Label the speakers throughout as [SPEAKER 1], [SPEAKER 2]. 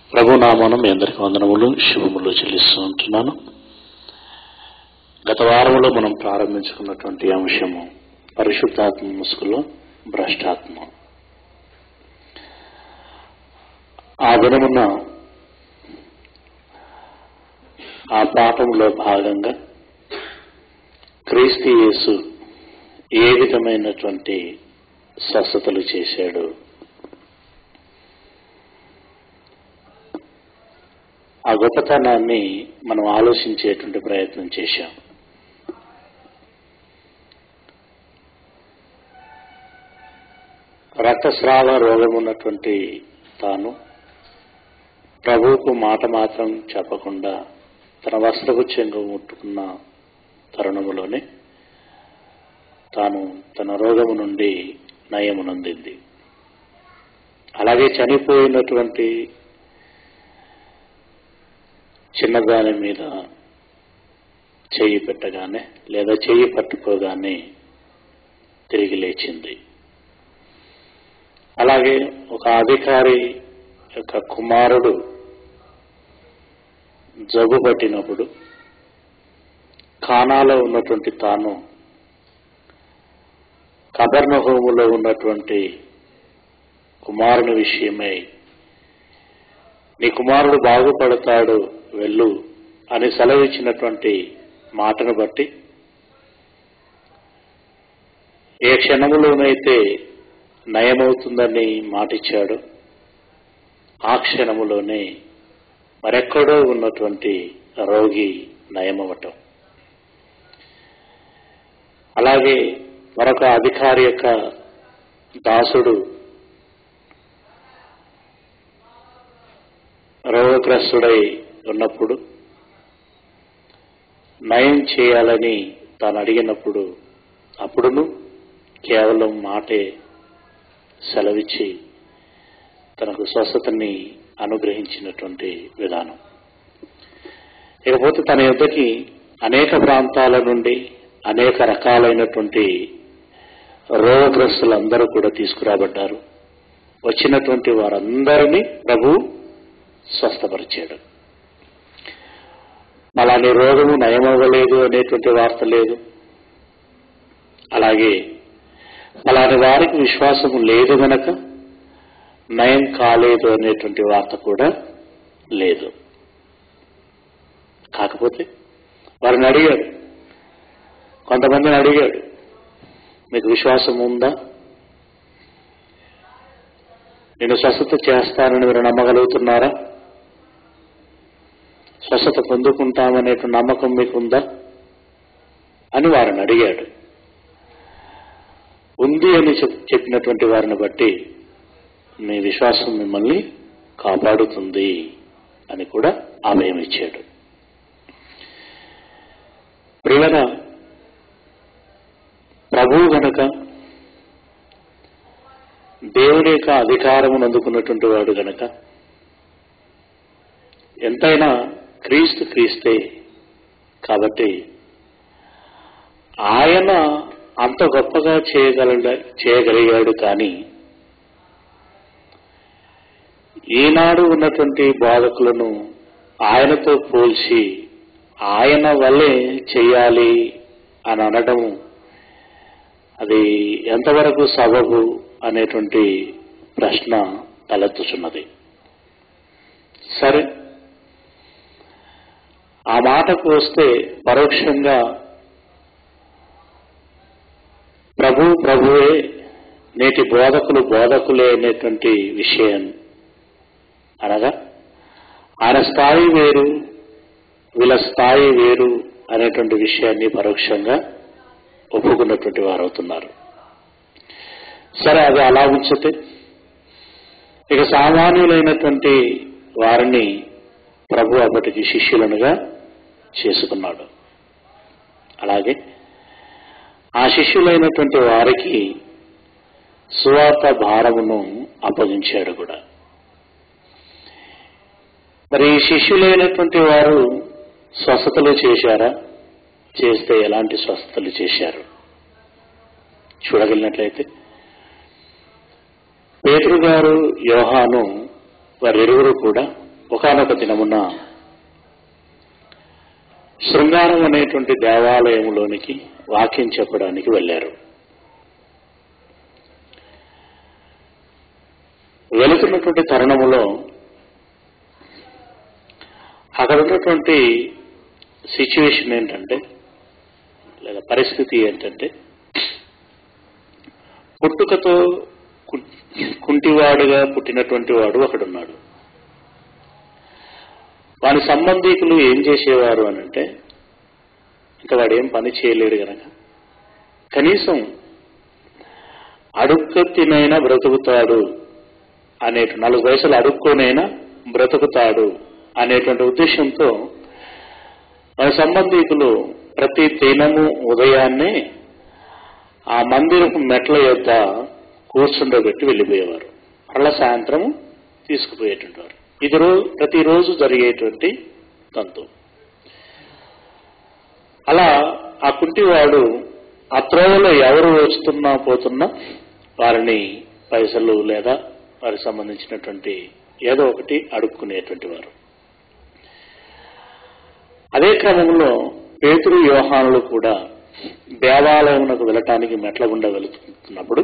[SPEAKER 1] ప్రభునామనం మీ అందరికి వందనములు శుభములు చెల్లిస్తూ ఉంటున్నాను గత వారంలో మనం ప్రారంభించుకున్నటువంటి అంశము పరిశుద్ధాత్మ ముసుగులో భ్రష్టాత్మ ఆ దినమున ఆ పాఠంలో భాగంగా క్రీస్తు యేసు ఏ విధమైనటువంటి స్వస్థతలు చేశాడు ఆ గొప్పతనాన్ని మనం ఆలోచించేటువంటి ప్రయత్నం చేశాం రక్తస్రావ రోగం ఉన్నటువంటి తాను ప్రభువుకు మాట మాత్రం చెప్పకుండా తన వస్త్రపు చెంగు ముట్టుకున్న తరుణములోనే తాను తన రోగము నుండి నయము నొందింది అలాగే చనిపోయినటువంటి చిన్నదాని మీద చెయ్యి పెట్టగానే లేదా చెయ్యి పట్టుకోగానే తిరిగి లేచింది అలాగే ఒక అధికారి యొక్క కుమారుడు జబ్బు పట్టినప్పుడు ఖానాలో ఉన్నటువంటి తాను కబర్ణహోములో ఉన్నటువంటి కుమారుని విషయమై నీ కుమారుడు బాగుపడతాడు వెళ్ళు అని సెలవిచ్చినటువంటి మాటను బట్టి ఏ క్షణములోనైతే నయమవుతుందని మాటిచ్చాడు ఆ క్షణములోనే మరెక్కడో ఉన్నటువంటి రోగి నయమవటం అలాగే మరొక అధికారి యొక్క దాసుడు రోగగ్రస్తుడై ఉన్నప్పుడు నయం చేయాలని తాను అడిగినప్పుడు అప్పుడును కేవలం మాటే సెలవిచ్చి తనకు స్వస్థతని అనుగ్రహించినటువంటి విధానం ఇకపోతే తన యొద్దకి అనేక ప్రాంతాల నుండి అనేక రకాలైనటువంటి రోగగ్రస్తులందరూ కూడా తీసుకురాబడ్డారు వచ్చినటువంటి వారందరినీ ప్రభు స్వస్థపరిచాడు అలానే రోగము నయమవ్వలేదు అనేటువంటి వార్త లేదు అలాగే అలాంటి వారికి విశ్వాసము లేదు గనక నయం కాలేదు అనేటువంటి వార్త కూడా లేదు కాకపోతే వారిని అడిగాడు కొంతమందిని అడిగాడు మీకు విశ్వాసం ఉందా నేను స్వస్థత చేస్తానని మీరు నమ్మగలుగుతున్నారా స్వస్థత పొందుకుంటామనే నమ్మకం మీకుందా అని వారిని అడిగాడు ఉంది అని చెప్పినటువంటి వారిని బట్టి మీ విశ్వాసం మిమ్మల్ని కాపాడుతుంది అని కూడా ఆమెయం ఇచ్చాడు ప్రియులన ప్రభువు గనక దేవుడి యొక్క అధికారమును అందుకున్నటువంటి వాడు గనక ఎంతైనా క్రీస్తు క్రీస్తే కాబట్టి ఆయన అంత గొప్పగా చేయగల చేయగలిగాడు కానీ ఈనాడు ఉన్నటువంటి బాధకులను ఆయనతో పోల్చి ఆయన వల్లే చెయ్యాలి అని అనడం అది ఎంతవరకు సబబు అనేటువంటి ప్రశ్న తలెత్తుచున్నది సరే ఆ మాటకు వస్తే పరోక్షంగా ప్రభు ప్రభువే నేటి బోధకులు బోధకులే అనేటువంటి విషయం అనగా ఆయన స్థాయి వేరు వీళ్ళ స్థాయి వేరు అనేటువంటి విషయాన్ని పరోక్షంగా ఒప్పుకున్నటువంటి వారు అవుతున్నారు సరే అది అలా ఉంచితే ఇక సామాన్యులైనటువంటి వారిని ప్రభు అప్పటికి శిష్యులనుగా చేసుకున్నాడు అలాగే ఆ శిష్యులైనటువంటి వారికి సువార్త భారమును అప్పగించాడు కూడా మరి ఈ శిష్యులైనటువంటి వారు స్వస్థతలు చేశారా చేస్తే ఎలాంటి స్వస్థతలు చేశారు చూడగలిగినట్లయితే పేతురు గారు యోహాను వారిరువురు కూడా ఒకనొక దినమున శృంగారం అనేటువంటి దేవాలయంలోనికి వాక్యం చెప్పడానికి వెళ్ళారు వెళుతున్నటువంటి తరుణములో అక్కడ ఉన్నటువంటి సిచ్యువేషన్ ఏంటంటే లేదా పరిస్థితి ఏంటంటే పుట్టుకతో కు- కుంటివాడుగా పుట్టినటువంటి వాడు ఒకడున్నాడు వాని సంబంధీకులు ఏం చేసేవారు అని అంటే ఇంకా వాడు ఏం పని చేయలేడు గనక కనీసం అడుక్క తినైనా బ్రతుకుతాడు అనేటు నాలుగు వయసులు అడుక్కోనైనా బ్రతుకుతాడు అనేటువంటి ఉద్దేశంతో మన సంబంధీకులు ప్రతి దినము ఉదయాన్నే ఆ మందిరపు మెట్ల యొద్ద కూర్చుండబెట్టి వెళ్ళిపోయేవారు మరలా సాయంత్రం తీసుకుపోయేటువంటి వారు ఇది రోజు ప్రతిరోజు జరిగేటువంటి తంతు అలా ఆ కుంటివాడు ఆ త్రోవలో ఎవరు వస్తున్నా పోతున్నా వారిని పైసలు లేదా వారికి సంబంధించినటువంటి ఏదో ఒకటి అడుక్కునేటువంటి వారు అదే క్రమంలో పేతురు యోహానులు కూడా దేవాలయమునకు వెళ్ళటానికి మెట్ల గుండా వెళుతున్నప్పుడు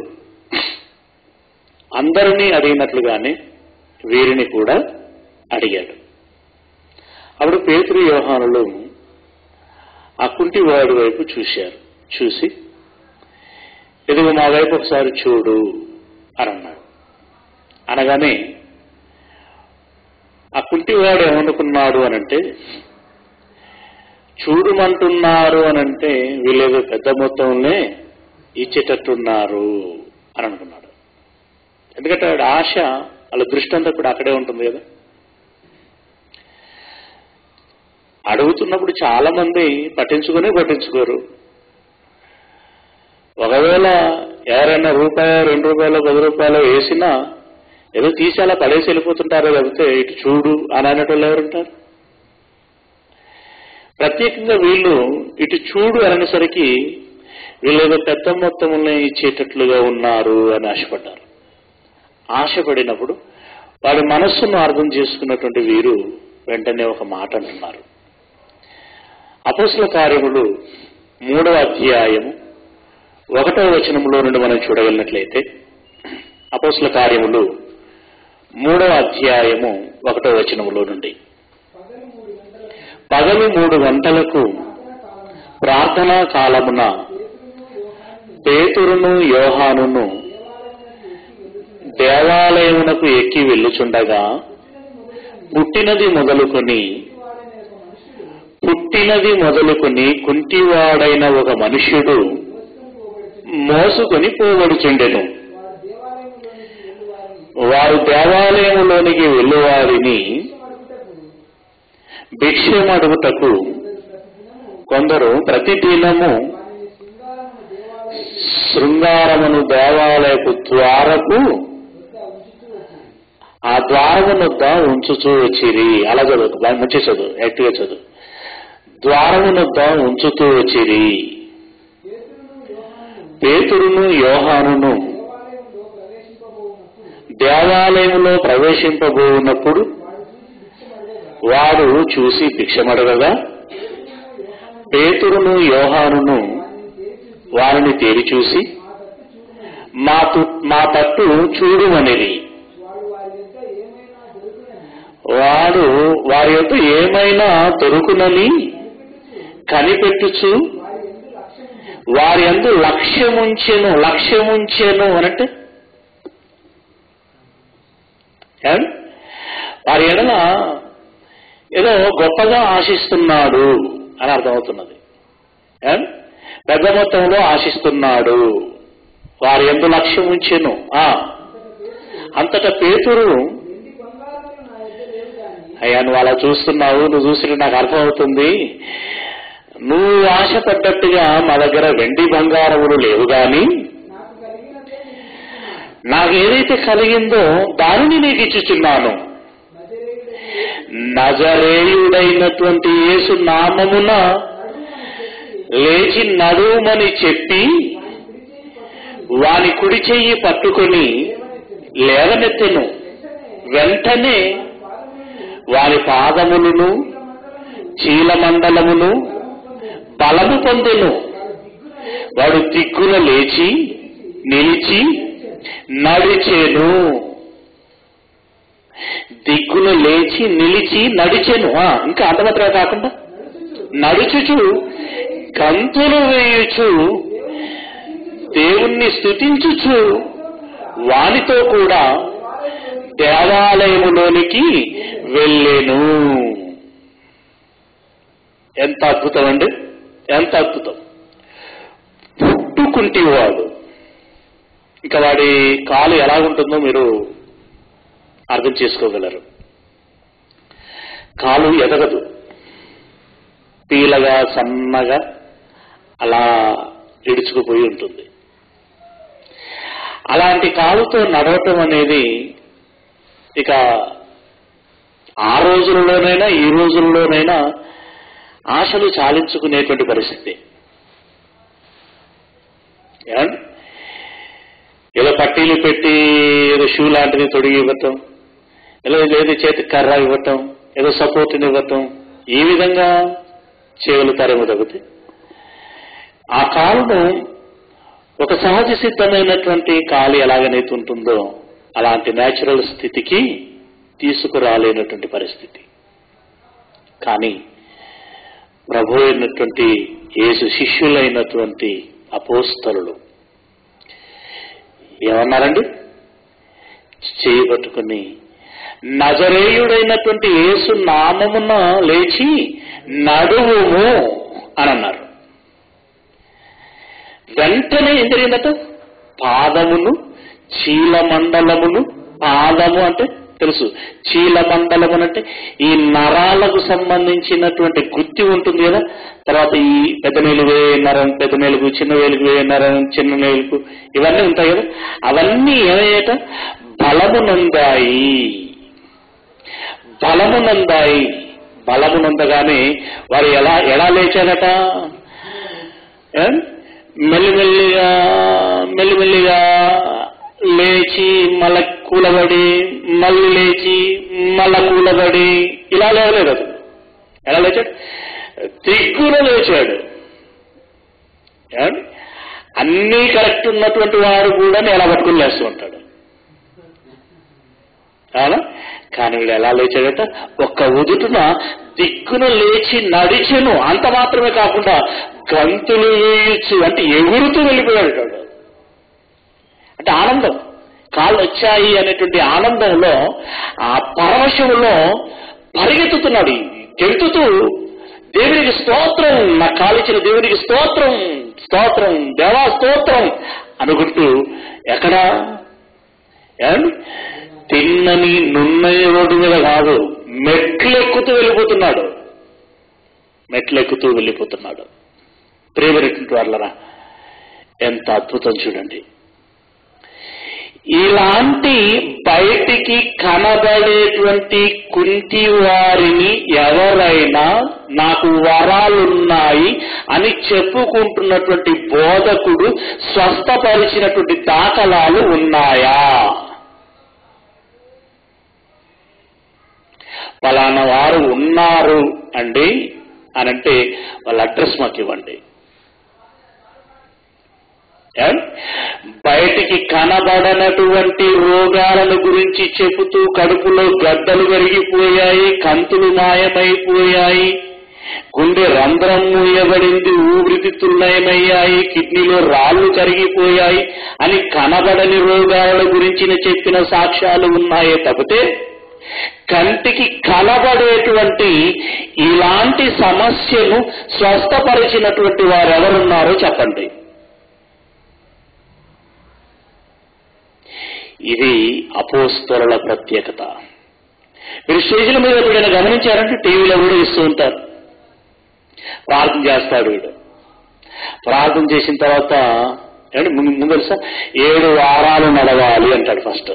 [SPEAKER 1] అందరినీ అడిగినట్లుగానే వీరిని కూడా అడిగాడు అప్పుడు పేతురు యోహానులు ఆ కుంటివాడి వైపు చూశారు చూసి ఇదిగో మా వైపు ఒకసారి చూడు అని అన్నాడు అనగానే ఆ కుంటివాడు ఏమనుకున్నాడు అనంటే చూడమంటున్నారు అనంటే వీళ్ళేదో పెద్ద మొత్తంలో ఇచ్చేటట్టున్నారు అని అనుకున్నాడు ఎందుకంటే వాడి ఆశ వాళ్ళ దృష్టి అంతా కూడా అక్కడే ఉంటుంది కదా అడుగుతున్నప్పుడు చాలా మంది పట్టించుకునే పట్టించుకోరు ఒకవేళ ఎవరైనా రూపాయి రెండు రూపాయలు పది రూపాయలు వేసినా ఏదో తీసి అలా పడేసి వెళ్ళిపోతుంటారో లేకపోతే ఇటు చూడు అని అనేటోళ్ళు ఎవరుంటారు ప్రత్యేకంగా వీళ్ళు ఇటు చూడు అనేసరికి వీళ్ళు ఏదో పెద్ద మొత్తంలో ఇచ్చేటట్లుగా ఉన్నారు అని ఆశపడ్డారు ఆశపడినప్పుడు వాడి మనస్సును అర్థం చేసుకున్నటువంటి వీరు వెంటనే ఒక మాట అంటున్నారు అపోసల కార్యములు మూడవ అధ్యాయము ఒకటవ వచనంలో నుండి మనం చూడగలిగినట్లయితే అపోసల కార్యములు మూడవ అధ్యాయము ఒకటవ వచనములో నుండి పగలు మూడు గంటలకు ప్రార్థనా కాలమున పేతురును యోహానును దేవాలయమునకు ఎక్కి వెళ్ళుచుండగా పుట్టినది మొదలుకొని పుట్టినది మొదలుకొని కుంటివాడైన ఒక మనుష్యుడు మోసుకొని పోవడుచుండెను వారు దేవాలయములోనికి వెళ్ళువారిని భిక్షమడుగుటకు కొందరు ప్రతిదినము శృంగారమును దేవాలయపు ద్వారకు ఆ ద్వారమునొద్ద ఉంచుచూ వచ్చిరి అలా చదువు బాగా మంచి చదువు యాక్టివ్గా చదువు ద్వారమునొద్ద ఉంచుతూ వచ్చిరి పేతురును యోహానును దేవాలయంలో ప్రవేశింపబోనప్పుడు వాడు చూసి భిక్షమడగగా పేతురును యోహానును వారిని తేరి చూసి మా తు- మా తట్టు చూడుమనిది వాడు వారి యొక్క ఏమైనా దొరుకునని కనిపెట్టుచు వారి అందు లక్ష్యముంచెను లక్ష్యముంచెను అనంటే ఏమండి? వారి ఎడల ఏదో గొప్పగా ఆశిస్తున్నాడు అని అర్థమవుతున్నది ఏమండి? పెద్ద మొత్తంలో ఆశిస్తున్నాడు వారి ఎందు లక్ష్యం ఉంచెను ఆ అంతటా పేతురు అయ్యా నువ్వు అలా చూస్తున్నావు నువ్వు చూసి నాకు అర్థమవుతుంది నువ్వు ఆశపడ్డట్టుగా మా దగ్గర వెండి బంగారములు లేవు గాని నాకు ఏదైతే కలిగిందో దానిని నీకు ఇచ్చుచున్నాను నజరేయుడైనటువంటి యేసు నామమున లేచి నడుమని చెప్పి వాని కుడి చెయ్యి పట్టుకొని లేవనెత్తెను వెంటనే వారి పాదములను చీలమండలమును బలము పొందెను వాడు దిగ్గున లేచి నిలిచి నడిచెను దిగ్గున లేచి నిలిచి నడిచెను ఆ, ఇంకా అంత మాత్రమే కాకుండా నడుచుచు గంతులు వేయుచు దేవుణ్ణి స్థుతించుచు వానితో కూడా దేవాలయములోనికి వెళ్ళెను ఎంత అద్భుతం అండి ఎంత అద్భుతం పుట్టుకుంటేవాడు ఇంకా వాడి కాలు ఎలా ఉంటుందో మీరు అర్థం చేసుకోగలరు కాలు ఎదగదు పీలగా సన్నగా అలా ఇడుచుకుపోయి ఉంటుంది అలాంటి కాలుతో నడవటం అనేది ఇక ఆ రోజుల్లోనైనా ఈ రోజుల్లోనైనా ఆశలు చాలించుకునేటువంటి పరిస్థితి ఏమండి? ఏదో పట్టీలు పెట్టి ఏదో షూ లాంటిది తొడిగి ఇవ్వటం ఏదో ఏదో చేతికి కర్ర ఇవ్వటం ఏదో సపోర్ట్ని ఇవ్వటం ఈ విధంగా చేయగలుగుతారేమో తగ్గితే ఆ కాలును ఒక సహజ సిద్ధమైనటువంటి కాలు ఎలాగనైతే ఉంటుందో అలాంటి నేచురల్ స్థితికి తీసుకురాలేనటువంటి పరిస్థితి కానీ ప్రభు అయినటువంటి యేసు శిష్యులైనటువంటి అపోస్తలు ఏమన్నారండి చేయబట్టుకుని నజరేయుడైనటువంటి యేసు నామమున లేచి నడువుము అని అన్నారు వెంటనే ఏం జరిగిందట పాదమును చీలమండలమును పాదము అంటే తెలుసు చీలమండలము అంటే ఈ నరాలకు సంబంధించినటువంటి గుత్తి ఉంటుంది కదా తర్వాత ఈ పెద్ద నేలు వేయ నరం పెద్ద నేలుకు చిన్న వేలుకు వేయ నరం చిన్న నేలుకు ఇవన్నీ ఉంటాయి కదా అవన్నీ ఏమయ్యాట బలమునందాయి బలమునందాయి బలమునందగానే వారు ఎలా ఎలా లేచారట ఏ? మెల్లిమెల్లిగా మెల్లిమెల్లిగా లేచి మళ్ళా కూలబడి మళ్ళీ లేచి మళ్ళా కూలబడి ఇలా లేవలేదు అతను ఎలా లేచాడు దిగ్గున లేచాడు ఏమండి? అన్నీ కరెక్ట్ ఉన్నటువంటి వాడు కూడా ఎలా పట్టుకుని లేస్తూ ఉంటాడు అవునా కానీ వీడు ఎలా లేచాడట ఒక్క ఉదుటున దిక్కున లేచి నడిచెను అంత మాత్రమే కాకుండా గంతులు వేయచ్చు అంటే ఎగురుతూ వెళ్ళిపోయాడు వాడు. అంటే ఆనందం కాళ్ళు వచ్చాయి అనేటువంటి ఆనందంలో ఆ పరవశంలో పరిగెత్తుతున్నాడు గెంతుతూ దేవునికి స్తోత్రం నా కాలిచ్చిన దేవునికి స్తోత్రం స్తోత్రం దేవా స్తోత్రం అనుకుంటూ ఎక్కడ ఏమండి? తిన్నని నున్నని రోడ్డు మీద కాదు మెట్లెక్కుతూ వెళ్ళిపోతున్నాడు మెట్లెక్కుతూ వెళ్ళిపోతున్నాడు ప్రేమరెట్టినటువంటి వాళ్ళరా ఎంత అద్భుతం చూడండి ఇలాంటి బయటికి కనబడేటువంటి కుంటి వారిని ఎవరైనా నాకు వరాలున్నాయి అని చెప్పుకుంటున్నటువంటి బోధకుడు స్వస్థపరిచినటువంటి దాఖలాలు ఉన్నాయా పలానా వారు ఉన్నారు అండి అనంటే వాళ్ళ అడ్రస్ మాకు ఇవ్వండి ఏం? బయటికి కనబడనటువంటి రోగాలను గురించి చెబుతూ కడుపులో గడ్డలు కరిగిపోయాయి కంతులు మాయమైపోయాయి గుండె రంధ్రం మూయబడింది ఊపిరితిత్తులు నయమయ్యాయి కిడ్నీలో రాళ్లు కరిగిపోయాయి అని కనబడని రోగాల గురించిన చెప్పిన సాక్ష్యాలు ఉన్నాయే తప్పితే కంటికి కనబడేటువంటి ఇలాంటి సమస్యను స్వస్థపరిచినటువంటి వారు ఎవరున్నారో చెప్పండి ఇది అపోస్తరుల ప్రత్యేకత మీరు స్టేజ్ల మీద ఎప్పుడైనా గమనించారంటే టీవీలో కూడా ఇస్తూ ఉంటారు ప్రార్థన చేస్తాడు వీడు ప్రార్థన చేసిన తర్వాత ఏమంటే ముందు ముందు తెలుసా ఏడు వారాలు నడవాలి అంటాడు ఫస్ట్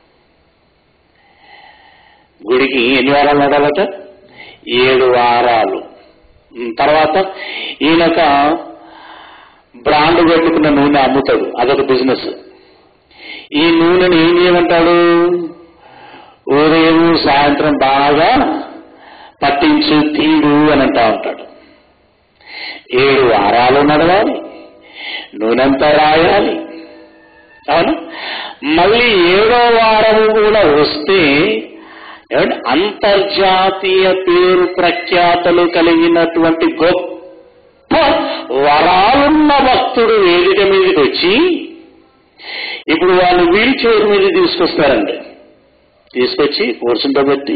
[SPEAKER 1] గుడికి ఎన్ని వారాలు నడవాలట ఏడు వారాలు ఉమ్, తర్వాత ఈయనొక బ్రాండ్ పెట్టుకున్న నూనె అమ్ముతాడు అదొక బిజినెస్ ఈ నూనెని ఏం చేయమంటాడు ఉదయం సాయంత్రం బాగా పట్టించు తీడు అని అంటా ఉంటాడు ఏడు వారాలు నడవాలి నూనెంతా రాయాలి అవును మళ్ళీ ఏడో వారము కూడా వస్తే ఏమండి అంతర్జాతీయ పేరు ప్రఖ్యాతలు కలిగినటువంటి గొప్ప వరాలున్న భక్తుడు వేదిక మీదకి వచ్చి ఇప్పుడు వాళ్ళు వీల్ చైర్ మీద తీసుకొస్తారండి తీసుకొచ్చి కూర్చుంటబెట్టి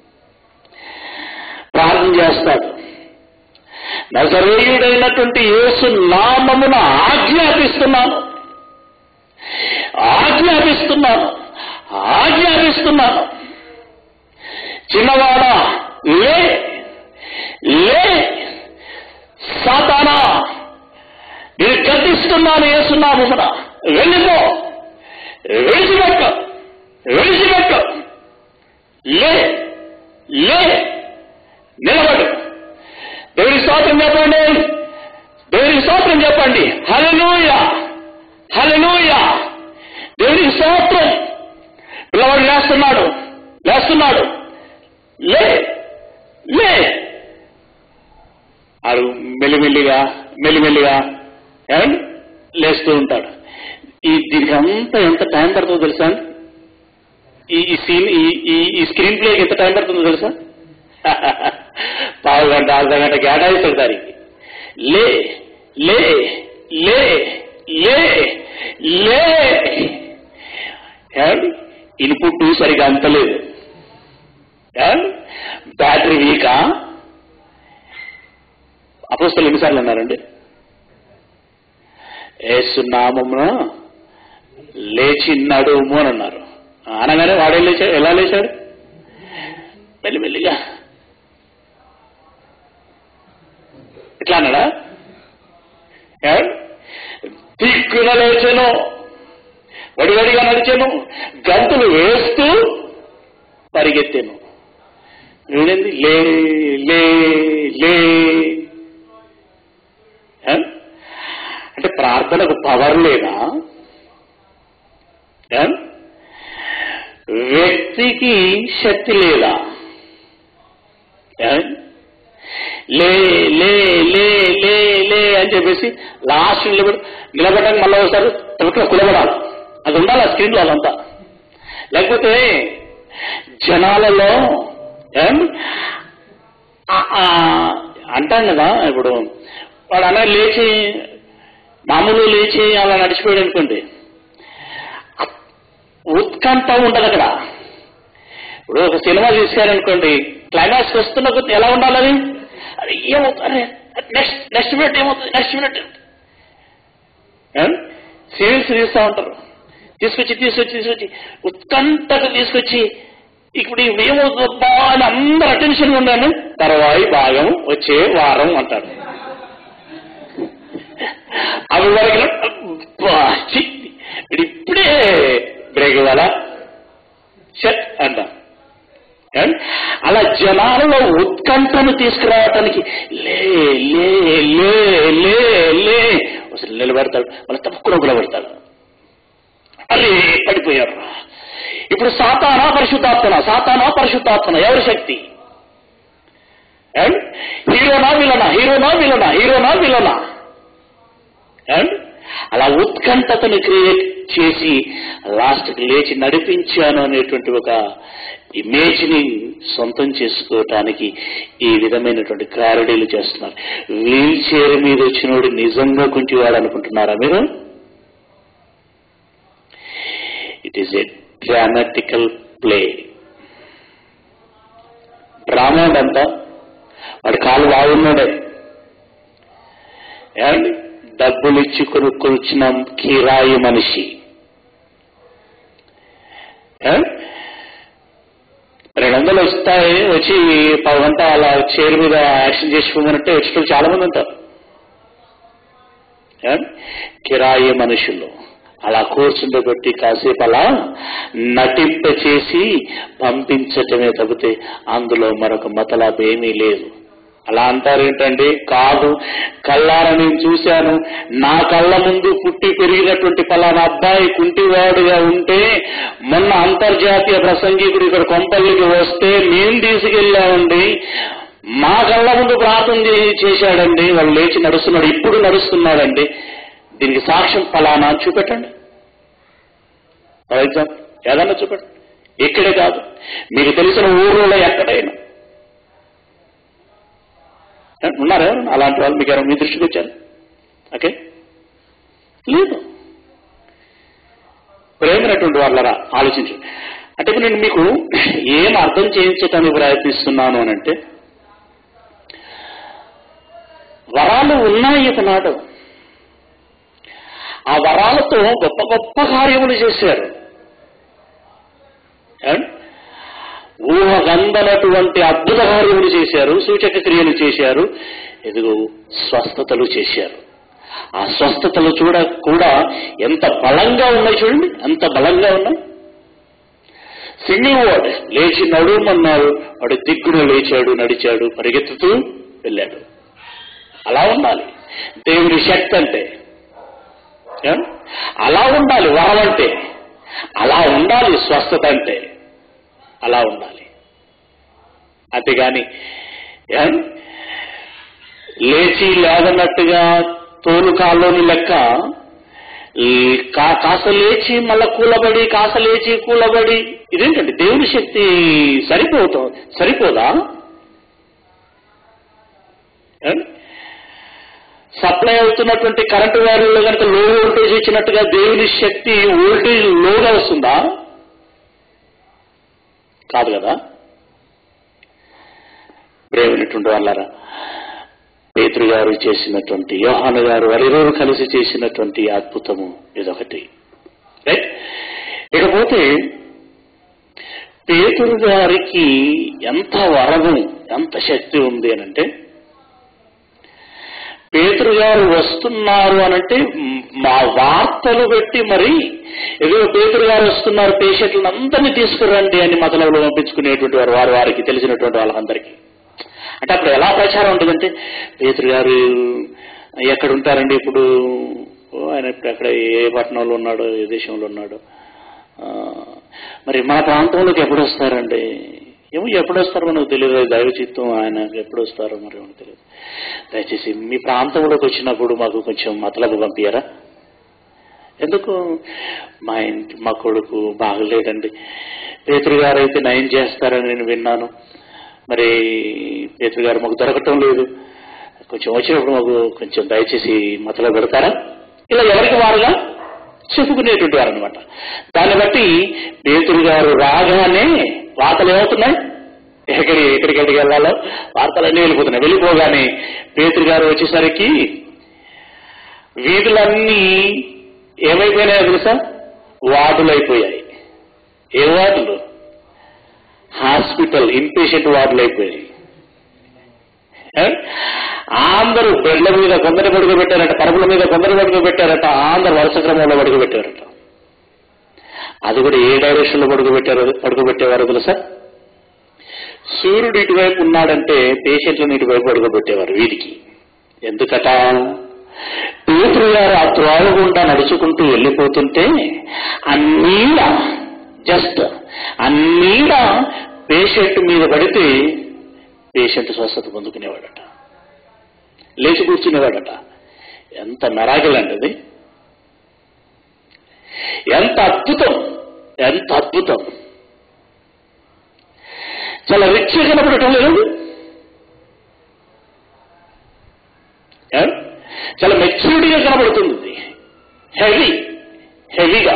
[SPEAKER 1] ప్రార్థన చేస్తాడు నజరేయుడైనటువంటి యేసు నామమున ఆజ్ఞాపిస్తున్నాను ఆజ్ఞాపిస్తున్నాను ఆజ్ఞాపిస్తున్నాను చిన్నవాడా లే లే సాతానా నేను గద్దిస్తున్నాను యేసునామమున వెళ్ళిపో విడిచిపెట్టు విడిచిపెట్టు లే లే నిలబడు దేవుడి స్తోత్రం చెప్పండి దేవుడి స్తోత్రం చెప్పండి హలలోయ హలలోయ దేవుడి స్తోత్రం పిల్లవాడు లేస్తున్నాడు లేస్తున్నాడు లే లే ఆడు మెల్లిమెల్లిగా మెల్లిమెల్లిగా ఏమండి లేస్తూ ఉంటాడు ఈ దీనికి అంతా ఎంత టైం పడుతుందో తెలుసా ఈ ఈ సీన్ ఈ ఈ- ఈ స్క్రీన్ ప్లే ఎంత టైం పడుతుందో తెలుసా పావు గంట అర్ధ గంట కేటాయిస్తాడు దానికి లే లే లే లే లే ఏమండి ఇన్పుట్ సరిగా అంతలేదు ఏమండి బ్యాటరీ వీకా అపోస్తలు ఎన్నిసార్లు అన్నారండి ఏసునామమున లేచి నడుము అని అన్నారు అనగానే వాడే లేచాడు ఎలా లేచాడు మెల్లిమెల్లిగా ఇట్లా అన్నాడా ఏమండి? దిక్కున లేచాను వడివడిగా నడిచాను గంతులు వేస్తూ పరిగెత్తాను వీడేంది లే లే లే ఏ? అంటే ప్రార్థనకు పవర్ లేదా ఏ? వ్యక్తికి శక్తి లేదా ఏ? లే లే లే లే లే అని చెప్పేసి లాస్ట్ నిలబడి నిలబడడానికి మళ్ళీ ఒకసారి తమకు కులబడాలి అది ఉండాలి ఆ స్క్రీన్లో అదంతా లేకపోతే జనాలలో ఏం? ఆ- ఆ అంటాం కదా ఇప్పుడు వాడు అన్న లేచి మామూలు లేచి అలా నడిచిపోయాడు అనుకోండి ఉత్కంఠ ఉండదు అక్కడ ఇప్పుడు ఒక సినిమా చూశారనుకోండి క్లైమాక్స్ వస్తున్న కొద్ది ఎలా ఉండాలి అది అది ఏమవుతుంది నెక్స్ట్ నెక్స్ట్ మినిట్ ఏమవుతుంది నెక్స్ట్ మినిట్ సీరియల్స్ తీస్తూ ఉంటారు తీసుకొచ్చి తీసుకొచ్చి తీసుకొచ్చి ఉత్కంఠకు తీసుకొచ్చి ఇప్పుడు ఇవి ఏమవుతుందబ్బా అని అందరు అటెన్షన్ ఉన్నాను తర్వాయి భాగం వచ్చే వారం అంటాడు అవి వరకు అబ్బా, ఛీ, ఇది ఇప్పుడే బ్రేక్ ఇవ్వాలా షట్ అంటాం ఏం? అలా జనాలలో ఉత్కంఠను తీసుకురావటానికి లే లే లే లే లే అసలు నిలబెడతాడు మళ్ళీ తప్పకుండా నిలబెడతాడు అరే పడిపోయారు ఇప్పుడు సాతానా పరిశుద్ధాత్మన సాతానా పరిశుద్ధాత్మన ఎవరి శక్తి ఏం? హీరోనా విలనా హీరోనా విలనా హీరోనా విలనా ఏం? అలా ఉత్కంఠతను క్రియేట్ చేసి లాస్ట్కి లేచి నడిపించాను అనేటువంటి ఒక ఇమేజ్ ని సొంతం చేసుకోవటానికి ఈ విధమైనటువంటి క్లారిటీలు చేస్తున్నారు వీల్ చైర్ మీద వచ్చినోడు నిజంగా కుంటివాడు అనుకుంటున్నారా మీరు it is a dramatical play drama అంతా వాడి కాలు బాగున్నాడే ఏమండి డబ్బులు ఇచ్చి కొనుక్కొచ్చిన కిరాయి మనిషి ఏ? రెండు వందలు వస్తాయి వచ్చి పది గంట అలా చైర్ మీద యాక్షన్ చేసుకోమనంటే వచ్చేటప్పుడు చాలా మంది ఉంటారు ఏ? కిరాయి మనుషులు అలా కూర్చుండబెట్టి కాసేపు అలా నటింప చేసి పంపించటమే తప్పితే అందులో మరొక మతలాభ ఏమీ లేదు అలా అంటారు ఏంటండి కాదు కళ్ళారా నేను చూశాను నా కళ్ళ ముందు పుట్టి పెరిగినటువంటి పలానా అబ్బాయి కుంటివాడుగా ఉంటే మొన్న అంతర్జాతీయ ప్రసంగికుడు ఇక్కడ కొంపల్లికి వస్తే మేం తీసుకెళ్ళామండి మా కళ్ళ ముందు ప్రార్థన చే- చేశాడండి వాళ్ళు లేచి నడుస్తున్నాడు ఇప్పుడు నడుస్తున్నాడండి దీనికి సాక్ష్యం ఫలానా అని చూపెట్టండి ఫర్ ఎగ్జాంపుల్ ఏదన్నా చూపెట్టండి ఇక్కడే కాదు మీకు తెలిసిన ఊర్లో ఎక్కడైనా ఏ, ఉన్నారా ఎవరైనా? అలాంటి వాళ్ళు మీకు ఎవరైనా మీ దృష్టికి వచ్చారు ఓకే లేదు ప్రేమైనటువంటి వాళ్ళరా ఆలోచించండి అంటే ఇప్పుడు నేను మీకు ఏం అర్థం చేయించడానికి ప్రయత్నిస్తున్నాను అని అంటే వరాలు ఉన్నాయి ఇతనాడు ఆ వరాలతో గొప్ప గొప్ప కార్యములు చేశారు ఏమండి? ఊహగందనటువంటి అద్భుత కార్యములు చేశారు సూచక క్రియలు చేశారు ఎదుగు స్వస్థతలు చేశారు ఆ స్వస్థతలు చూడ కూడా ఎంత బలంగా ఉన్నాయి చూడండి ఎంత బలంగా ఉన్నాయి సింగిల్ వర్డ్ లేచి నడుమన్నారు వాడు దిగ్గున లేచాడు నడిచాడు పరిగెత్తుతూ వెళ్ళాడు అలా ఉండాలి దేవుని శక్తి అంటే ఏమండి? అలా ఉండాలి వరం అంటే అలా ఉండాలి స్వస్థత అంటే అలా ఉండాలి అంతేగాని ఏమండి? లేచి లేవన్నట్టుగా తోలు కాల్లోని లెక్క ఈ కా- కాస లేచి మళ్ళా కూలబడి కాస లేచి కూలబడి ఇదేంటండి దేవుని శక్తి సరిపోతాం సరిపోదా ఏమండి? సప్లై అవుతున్నటువంటి కరెంటు వైర్లలో కనుక లో వోల్టేజ్ ఇచ్చినట్టుగా దేవుని శక్తి వోల్టేజ్ లోగా వస్తుందా కాదు కదా ప్రేమైనటువంటి వాళ్ళరా పేతురు గారు చేసినటువంటి యోహాను గారు వారిరువురు కలిసి చేసినటువంటి అద్భుతము ఇదొకటి రైట్ ఇకపోతే పేతురు గారికి ఎంత వరము ఎంత శక్తి ఉంది అనంటే పేతురు గారు వస్తున్నారు అనంటే మ్, మా వార్తలు పెట్టి మరి ఏదో పేతురు గారు వస్తున్నారు పేషెంట్లను అందరినీ తీసుకురండి అని మతలంలో పంపించుకునేటువంటి వారు వారు వారికి తెలిసినటువంటి వాళ్ళందరికీ అంటే అప్పుడు ఎలా ప్రచారం ఉంటుందంటే పేతురు గారు ఎక్కడ ఉంటారండి ఇప్పుడు ఓ, ఆయన ఇప్పుడు ఎక్కడ ఏ పట్టణంలో ఉన్నాడో ఏ దేశంలో ఉన్నాడో ఆ, మరి మన ప్రాంతంలోకి ఎప్పుడు వస్తారండి ఏమో ఎప్పుడు వస్తారో మనకు తెలియదు దైవ చిత్తం ఆయన ఎప్పుడు వస్తారో మరి మనకు తెలియదు దయచేసి మీ ప్రాంతంలోకి వచ్చినప్పుడు మాకు కొంచెం మతలకు పంపించారా ఎందుకు మా ఇంటి మా కొడుకు బాగలేదండి పేతురు గారు అయితే నయం చేస్తారని నేను విన్నాను మరి పేతురు గారు మాకు దొరకటం లేదు కొంచెం వచ్చినప్పుడు మాకు కొంచెం దయచేసి మతలో పెడతారా ఇలా ఎవరికి వారుగా చెప్పుకునేటువంటి వారు అనమాట దాన్ని బట్టి పేతురు గారు రాగానే వార్తలు ఏమవుతున్నాయి ఎక్కడి ఎక్కడికి ఎక్కడికి వెళ్ళాలో వార్తలన్నీ వెళ్ళిపోతున్నాయి వెళ్ళిపోగానే పేతురు గారు వచ్చేసరికి వీధులన్నీ ఏమైపోయినాయో తెలుసా వార్డులు అయిపోయాయి ఏ వార్డులు హాస్పిటల్ ఇన్పేషెంట్ వార్డులు అయిపోయాయి ఏ? అందరూ బెడ్ల మీద కొందరు పడుకోబెట్టారట పరుపుల మీద కొందరు పడుకోబెట్టారట అందరు వరుస క్రమంలో పడుకోబెట్టారట అది కూడా ఏ డైరెక్షన్ లో పడుకోబెట్టారు పడుకోబెట్టేవారు తెలుసా సూర్యుడు ఇటువైపు ఉన్నాడంటే పేషెంట్లను ఇటువైపు పడుకోబెట్టేవారు వీధికి ఎందుకట పేతురు గారు ఆ త్రోవ గుండా నడుచుకుంటూ వెళ్ళిపోతుంటే ఆ నీడ జస్ట్ ఆ నీడ పేషెంట్ మీద పడితే పేషెంట్ స్వస్థత పొందుకునేవాడట లేచి కూర్చునేవాడట ఎంత మెరాకిల్ అండి అది ఎంత అద్భుతం ఎంత అద్భుతం చాలా రిచ్గా కనపడటం లేదు ఏ? చాలా మెచ్యూరిటీగా కనబడుతుంది ఇది హెవీ హెవీగా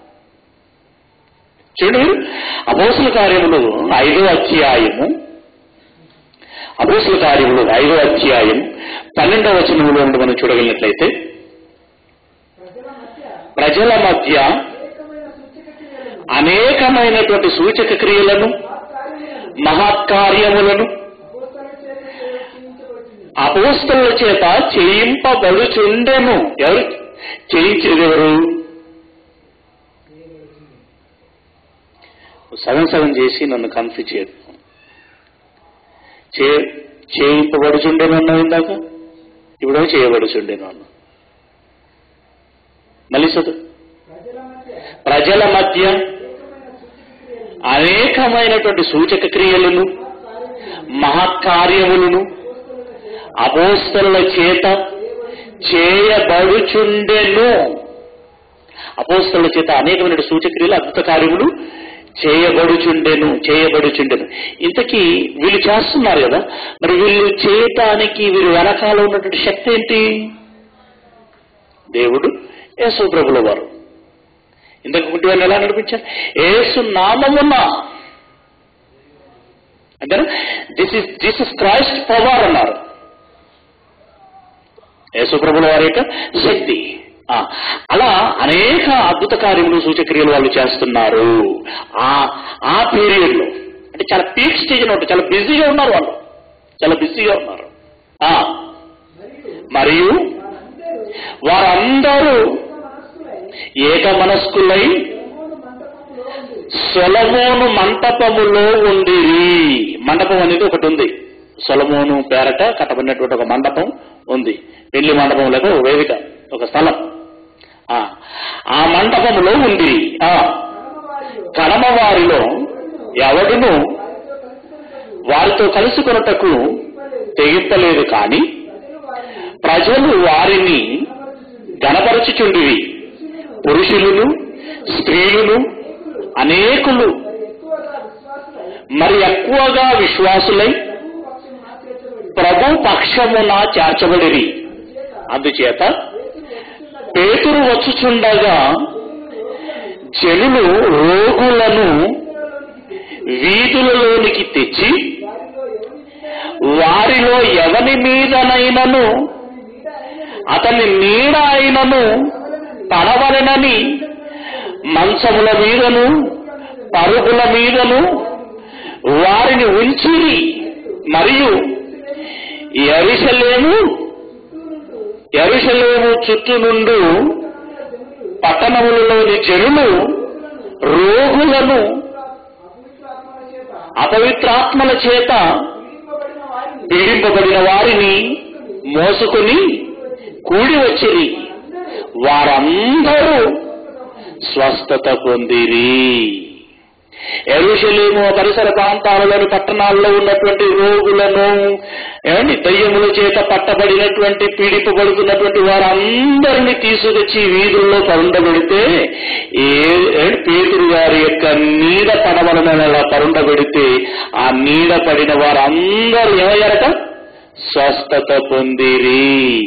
[SPEAKER 1] చూడండి మీరు అపోసుల కార్యములు ఐదో అధ్యాయము అపోసుల కార్యములు ఐదో అధ్యాయం పన్నెండవ వచనంలో నుండి మనం చూడగలిగినట్లయితే
[SPEAKER 2] ప్రజల మధ్య
[SPEAKER 1] ప్రజల మధ్య
[SPEAKER 2] అనేకమైన సూచక
[SPEAKER 1] అనేకమైనటువంటి
[SPEAKER 2] క్రియలను
[SPEAKER 1] సూచక క్రియలను
[SPEAKER 2] కార్యములను
[SPEAKER 1] మహత్కార్యములను
[SPEAKER 2] అపోస్తల చేత
[SPEAKER 1] అపోస్తల చేత
[SPEAKER 2] చేయించవచ్చింది
[SPEAKER 1] చేయింపబడుచుండెను ఎవరు చేయించేది ఎవరు సగం సగం చేసి నన్ను కన్ఫ్యూజ్ చేయదు చే చేయింపబడుచుండేనన్నావు ఇందాక ఇప్పుడు చేయబడుచుండేనన్నా మళ్ళీ చదువు ప్రజల మధ్య అనేకమైనటువంటి సూచక క్రియలను మహత్కార్యములను అపోస్తల చేత చేయబడుచుండెను అపోస్తల చేత అనేకమైన సూచక్రియలు అద్భుత కార్యములు చేయబడుచుండెను చేయబడుచుండెను ఇంతకీ వీళ్ళు చేస్తున్నారు కదా మరి వీళ్ళు చేయటానికి వీరు వెనకాల ఉన్నటువంటి శక్తి ఏంటి దేవుడు యేసు ప్రభుల వారు ఇంతకు ముందు వాళ్ళు ఎలా నడిపించారు యేసు నామమున అంతేనా this is Jesus Christ power అన్నారు యేసుప్రభుల వారి యొక్క శక్తి ఆ, అలా అనేక అద్భుత కార్యములు సూచక్రియలు వాళ్ళు చేస్తున్నారు ఆ ఆ పీరియడ్ లో అంటే చాలా పీక్ స్టేజ్ ఉంటుంది చాలా బిజీగా ఉన్నారు వాళ్ళు చాలా బిజీగా ఉన్నారు ఆ, మరియు వారందరూ ఏక మనస్కులై సొలమోను మంటపములో ఉండిరి మండపం అనేది ఒకటి ఉంది సొలమోను పేరట కట్టబడినటువంటి ఒక మండపం ఉంది పెళ్లి మండపం లేక ఒక వేదిక ఒక స్థలం ఆ, ఆ మండపములో ఉంది ఆ కడమ వారిలో ఎవడును వారితో కలుసుకొనుటకు తెగింపలేదు కాని ప్రజలు వారిని గణపరచుచుండిరి పురుషులను స్త్రీలను అనేకులు మరి ఎక్కువగా విశ్వాసులై ప్రభు పక్షమున చేర్చబడిరి అందుచేత పేతురు వచ్చుచుండగా జనులు రోగులను వీధులలోనికి తెచ్చి వారిలో ఎవని మీదనైనను అతని నీడ అయినను పడవలనని మంచముల మీదను పరుగుల మీదను వారిని ఉంచిరి మరియు ఎరిసలేము ఎరుసలేము చుట్టూ నుండు పట్టణములలోని జనులు రోగులను అపవిత్రాత్మల చేత పీడింపబడిన వారిని మోసుకొని కూడి వచ్చిరి వారందరూ స్వస్థత పొందిరి ఎరుషలేము పరిసర ప్రాంతాలలోని పట్టణాల్లో ఉన్నటువంటి రోగులను ఏమండి దయ్యముల చేత పట్టబడినటువంటి పీడింపబడుతున్నటువంటి వారందరినీ తీసుకొచ్చి వీధుల్లో పరుండబెడితే ఏ ఏమండి పేతురు గారి యొక్క నీడ పడవలను అలా పరుండబెడితే ఆ నీడ పడిన వారందరూ ఏమయ్యారట స్వస్థత పొందిరి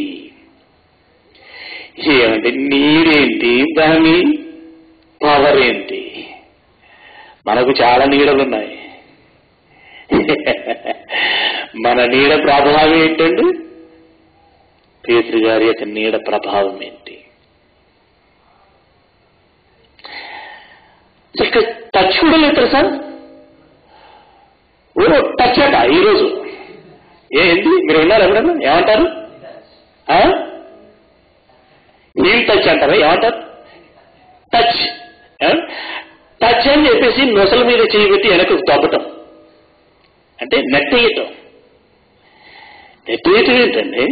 [SPEAKER 1] ఏమంటే నీడేంటి దాని పవర్ ఏంటి మనకు చాలా నీడలున్నాయి మన నీడ ప్రభావం ఏంటండి పేతురు గారి యొక్క నీడ ప్రభావం ఏంటి ఇక్కడ టచ్ కూడా లేదు తెలుసా ఓ టచ్ అట ఈరోజు ఏంటి మీరు విన్నారు ఎప్పుడన్నా ఏమంటారు హీల్ టచ్ అంటారా ఏమంటారు టచ్ టచ్ అని చెప్పేసి నొసల మీద చేయి పెట్టి వెనక్కి తొక్కటం అంటే నెట్టేయటం నెట్టేయటం ఏంటండి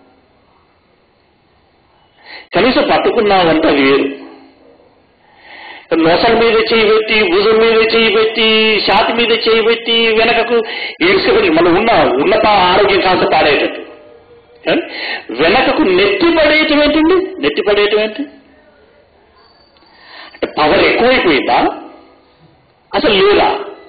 [SPEAKER 1] కనీసం పట్టుకున్నామంటే అది వేరు నొసల మీద చేయి పెట్టి భుజం మీద చేయి పెట్టి ఛాతి మీద చేయి పెట్టి వెనకకు ఈడ్చుకొని మనం ఉన్న ఉన్నత ఆరోగ్యం కాస్త పాడేటట్టు ఏ? వెనకకు నెట్టి పడేయటం ఏంటండి నెట్టి పడేయటం ఏంటి అంటే పవర్ ఎక్కువైపోయిందా అసలు లేదా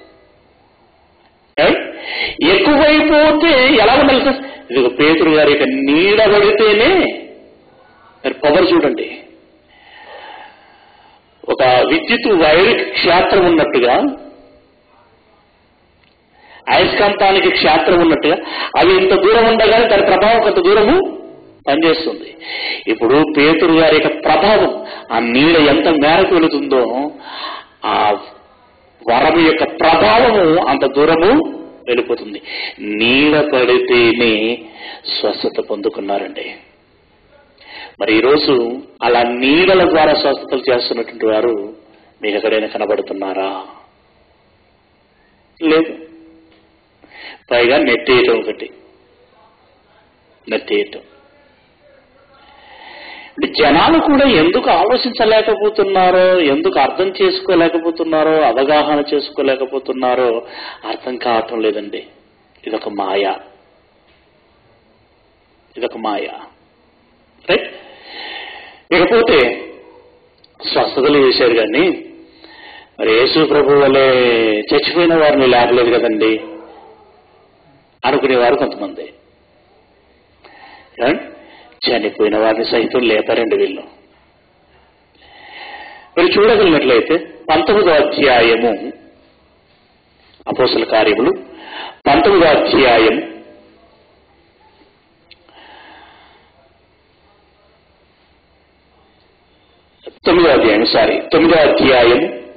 [SPEAKER 1] ఏ? ఎక్కువైపోతే ఎలా ఉండాలి సార్ ఇది పేతురు గారి యొక్క నీడ పడితేనే మరి పవర్ చూడండి ఒక విద్యుత్ వైర్ క్షేత్రం ఉన్నట్టుగా అయస్కాంతానికి క్షేత్రం ఉన్నట్టుగా అవి ఇంత దూరం ఉండగానే దాని ప్రభావం కొంత దూరము పనిచేస్తుంది ఇప్పుడు పేతురు గారి యొక్క ప్రభావం ఆ నీడ ఎంత మేరకు వెళుతుందో ఆ వరము యొక్క ప్రభావము అంత దూరము వెళ్ళిపోతుంది నీడ పడితేనే స్వస్థత పొందుకున్నారండి మరి ఈరోజు అలా నీడల ద్వారా స్వస్థతలు చేస్తున్నటువంటి వారు మీకు ఎక్కడైనా కనబడుతున్నారా లేదు పైగా నెట్టేయటం ఒకటి నెత్తేయటం అంటే జనాలు కూడా ఎందుకు ఆలోచించలేకపోతున్నారో ఎందుకు అర్థం చేసుకోలేకపోతున్నారో అవగాహన చేసుకోలేకపోతున్నారో అర్థం కావటం లేదండి ఇదొక మాయ ఇదొక మాయ రైట్ ఇకపోతే స్వస్థతలు చేశారు కానీ మరి యేసు ప్రభు వల్లే చచ్చిపోయిన వారిని లేపలేదు కదండి అనుకునేవారు కొంతమంది ఏమండి? చనిపోయిన వారిని సైతం లేపారండి వీళ్ళు మీరు చూడగలిగినట్లయితే పంతొమ్మిదో అధ్యాయము అపోసల కార్యములు పంతొమ్మిదో అధ్యాయం తొమ్మిదో అధ్యాయం సారీ తొమ్మిదో అధ్యాయం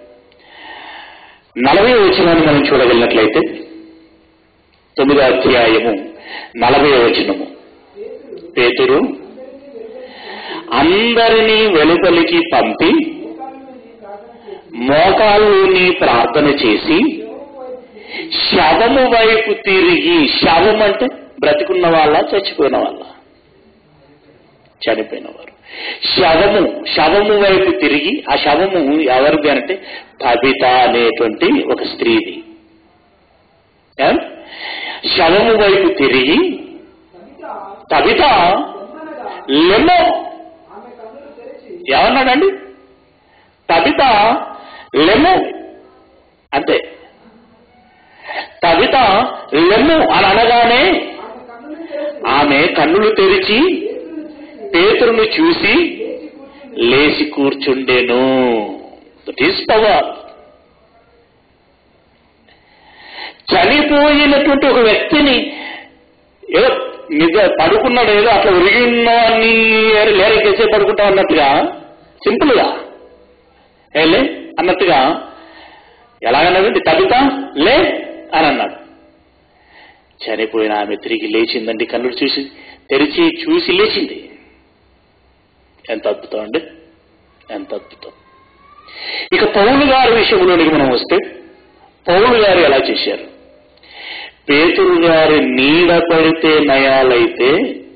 [SPEAKER 1] నలభై వచనాన్ని మనం చూడగలిగినట్లయితే తొమ్మిదో అధ్యాయము నలభై వచనము పేతురు అందరినీ వెలుపలికి పంపి మోకాళ్ళని ప్రార్థన చేసి శవము వైపు తిరిగి శవం అంటే బ్రతికున్న వాళ్ళ చచ్చిపోయిన వాళ్ళ చనిపోయినవారు శవము శవము వైపు తిరిగి ఆ శవము ఎవరిది అంటే తబిత అనేటువంటి ఒక స్త్రీది ఏ? శవము వైపు తిరిగి తబిత లెమ్మో ఏమన్నాడండి తబిత లెమ్ము అంతే తబిత లెమ్ము అని అనగానే ఆమె కన్నులు తెరిచి పేతురును చూసి లేచి కూర్చుండెను దట్ ఈస్ పవర్ చనిపోయినటువంటి ఒక వ్యక్తిని ఏదో నిజ పడుకున్నాడు ఏదో అట్లా ఉరిగిన్నో అని లేరకేసే పడుకుంటా అన్నట్టుగా సింపుల్ గా ఏలే అన్నట్టుగా ఎలాగన్నాడండి తబిత లే అని అన్నాడు చనిపోయిన ఆమె తిరిగి లేచిందండి కన్నుడు చూసి తెరిచి చూసి లేచింది ఎంత అద్భుతం అండి ఎంత అద్భుతం ఇక పౌలు గారి విషయంలోనికి మనం వస్తే పౌలు గారు ఎలా చేశారు పేతురు గారి నీడ పడితే నయాలైతే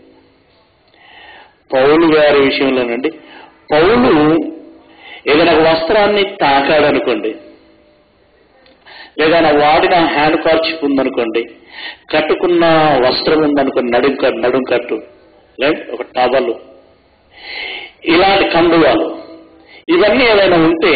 [SPEAKER 1] పౌలు గారి విషయంలోనండి పౌలు ఏదైనా ఒక వస్త్రాన్ని తాకాడనుకోండి లేదా నా వాడిన హ్యాండ్ కార్చిప్ ఉందనుకోండి కట్టుకున్న వస్త్రం ఉందనుకోండి నడుం కట్టు నడుం కట్టు లేదా ఒక టవలు ఇలాంటి కండువాలు ఇవన్నీ ఏదైనా ఉంటే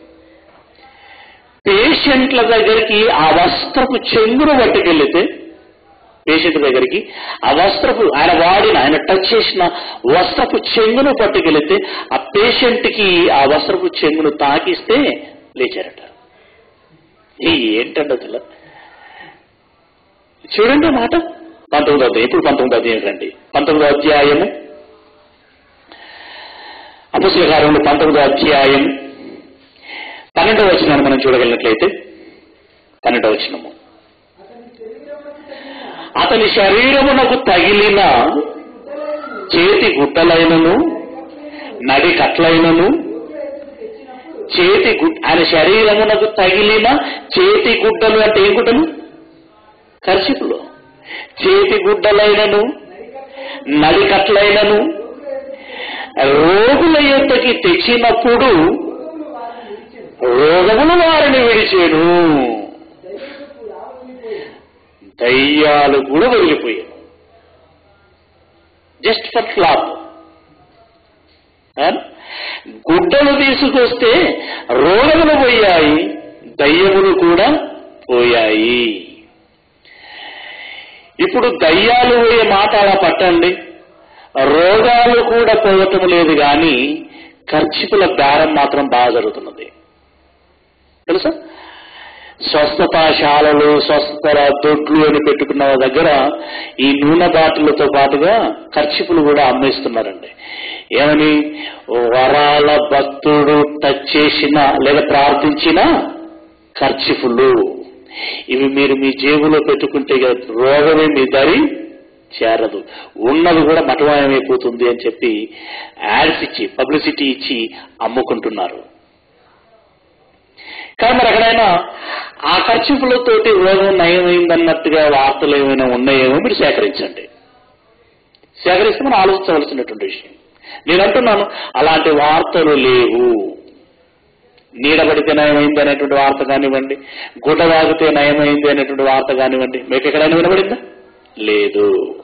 [SPEAKER 1] పేషెంట్ల దగ్గరికి ఆ వస్త్రపు చెంగును పట్టుకెళ్తే పేషెంట్ దగ్గరికి ఆ వస్త్రపు ఆయన వాడిన ఆయన టచ్ చేసిన వస్త్రపు చెంగును పట్టుకెళ్తే ఆ పేషెంట్ కి ఆ వస్త్రపు చెంగును తాకిస్తే లేచారట ఏ ఏంటండి అసలు చూడండి ఆ మాట పంతొమ్మిదో అధ్యాయం ఇప్పుడు పంతొమ్మిదో అధ్యాయం రండి పంతొమ్మిదో అధ్యాయము అపస్యకారంలో పంతొమ్మిదో అధ్యాయం పన్నెండవ వచనాన్ని మనం చూడగలిగినట్లయితే పన్నెండవ వచనము అతని శరీరమునకు తగిలిన చేతి గుట్టలైనను నడి కట్లైనను చేతి గుడ్ ఆయన శరీరమునకు తగిలిన చేతి గుడ్డలు అంటే ఏం గుడ్డలు కర్షిపులు చేతి గుడ్డలైనను నడికట్లైనను రోగుల యొద్దకి తెచ్చినప్పుడు రోగములు వారిని విడిచేను దయ్యాలు కూడా వదిలిపోయాను జస్ట్ ఫర్ క్లాత్ గుడ్డలు తీసుకొస్తే రోగములు పోయాయి దయ్యములు కూడా పోయాయి ఇప్పుడు దయ్యాలు పోయే మాట అలా పట్టండి రోగాలు కూడా పోవటం లేదు కానీ ఖర్చుల బేరం మాత్రం బాగా జరుగుతున్నది తెలుసా స్వస్థతాశాలలు స్వస్థత దొడ్లు అని పెట్టుకున్న వాళ్ళ దగ్గర ఈ నూనె బాటిలతో పాటుగా ఖర్చుపులు కూడా అమ్మేస్తున్నారండి ఏమని వరాల భక్తుడు టచ్ చేసిన లేదా ప్రార్థించిన ఖర్చుపులు ఇవి మీరు మీ జేబులో పెట్టుకుంటే ఇక రోగమే మీ దరి చేరదు ఉన్నది కూడా మటమాయమైపోతుంది అని చెప్పి యాడ్స్ ఇచ్చి పబ్లిసిటీ ఇచ్చి అమ్ముకుంటున్నారు కానీ మరి ఎక్కడైనా ఆ ఖర్చులతోటి రోగం నయమైందన్నట్టుగా వార్తలు ఏమైనా ఉన్నాయేమో మీరు సేకరించండి సేకరిస్తే మనం ఆలోచించవలసినటువంటి విషయం నేను అంటున్నాను అలాంటి వార్తలు లేవు నీడబడితే నయమైంది అనేటువంటి వార్త కానివ్వండి గుడ్డ వాగితే నయమైంది అనేటువంటి వార్త కానివ్వండి మీకు ఎక్కడైనా వినబడిందా లేదు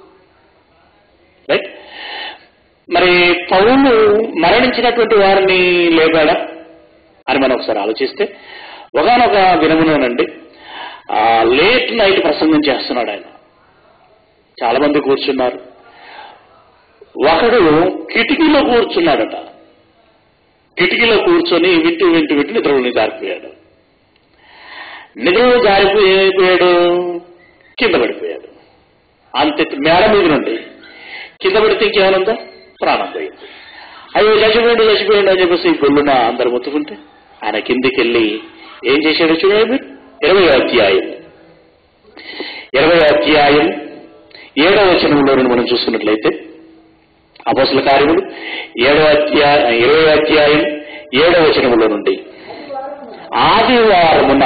[SPEAKER 1] రైట్ మరి పౌలు మరణించినటువంటి వారిని లేపాడా అని మనం ఒకసారి ఆలోచిస్తే ఒకనొక దినములోనండి ఆ, లేట్ నైట్ ప్రసంగం చేస్తున్నాడు ఆయన చాలా మంది కూర్చున్నారు ఒకడు కిటికీలో కూర్చున్నాడట కిటికీలో కూర్చొని వింటూ వింటూ వింటూ నిద్రలోని జారిపోయాడు నిద్రలో జారిపోయి ఏమైపోయాడు కింద పడిపోయాడు అంతే మేడ మీద నుండి కింద పడితే ఇంకేమనుందా ప్రాణం పోయింది అయ్యో చచ్చిపోయాడు చచ్చిపోయాడు అని చెప్పేసి ఈ గొల్లున అందరు మొత్తుకుంటే ఆయన కిందికి వెళ్ళి ఏం చేశాడో చూడండి మీరు ఇరవై అధ్యాయం ఇరవై అధ్యాయం ఏడవ వచనంలో మనం చూసుకున్నట్లయితే అపోసల కార్యములు ఏడవ అధ్యాయం ఇరవై అధ్యాయం ఏడవ వచనములో నుండి ఆదివారమున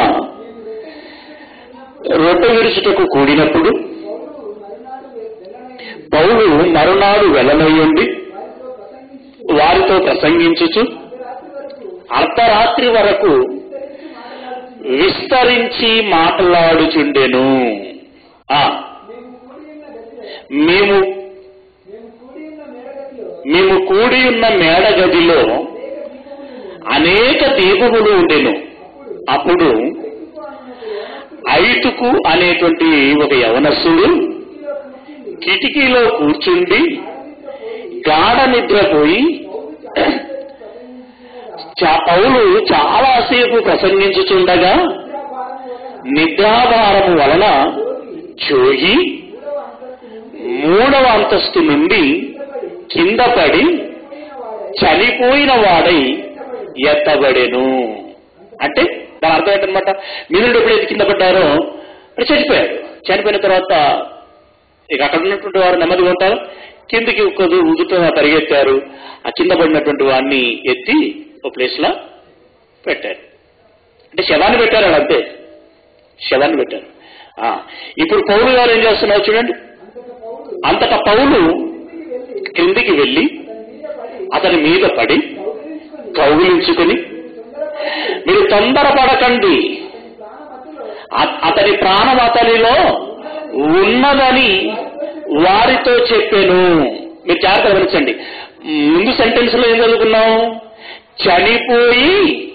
[SPEAKER 1] రొట్టె విరుచుటకు కూడినప్పుడు పౌలు మరునాడు వెల్లనయ్యుండి వారితో ప్రసంగించుచు అర్ధరాత్రి వరకు విస్తరించి మాట్లాడుచుండెను ఆ, మేము మేము కూడి ఉన్న మేడ గదిలో అనేక దీపములు ఉండెను అప్పుడు ఐతుకు అనేటువంటి ఒక యవనస్సుడు కిటికీలో కూర్చుండి గాఢ నిద్రపోయి చా- పౌలు చాలాసేపు ప్రసంగించుచుండగా నిద్రాభారము వలన చోగి మూడవ అంతస్తు నుండి కింద పడి చనిపోయిన వాడై ఎత్తబడెను అంటే దాని అర్థం ఏంటనమాట మీరు ఎప్పుడైతే కింద పడ్డారో మరి చనిపోయాడు చనిపోయిన తర్వాత ఇక అక్కడ ఉన్నటువంటి వారు నెమ్మదిగా ఉంటారు కిందికి కొద్ది ఉదుట పరిగెత్తారు ఆ కింద పడినటువంటి వాడిని ఎత్తి ఒక ప్లేస్ లో పెట్టారు అంటే శవాన్ని పెట్టారు అలా అంతే శవాన్ని పెట్టారు ఆ, ఇప్పుడు పౌలు గారు ఏం చేస్తున్నారు చూడండి అంతటా పౌలు క్రిందికి వెళ్ళి అతని మీద పడి కౌగిలించుకొని మీరు తొందరపడకండి అ- అతని ప్రాణం అతనిలో ఉన్నదని వారితో చెప్పాను మీరు జాగ్రత్త గమనించండి ముందు సెంటెన్స్ లో ఏం చదువుకున్నాం చనిపోయి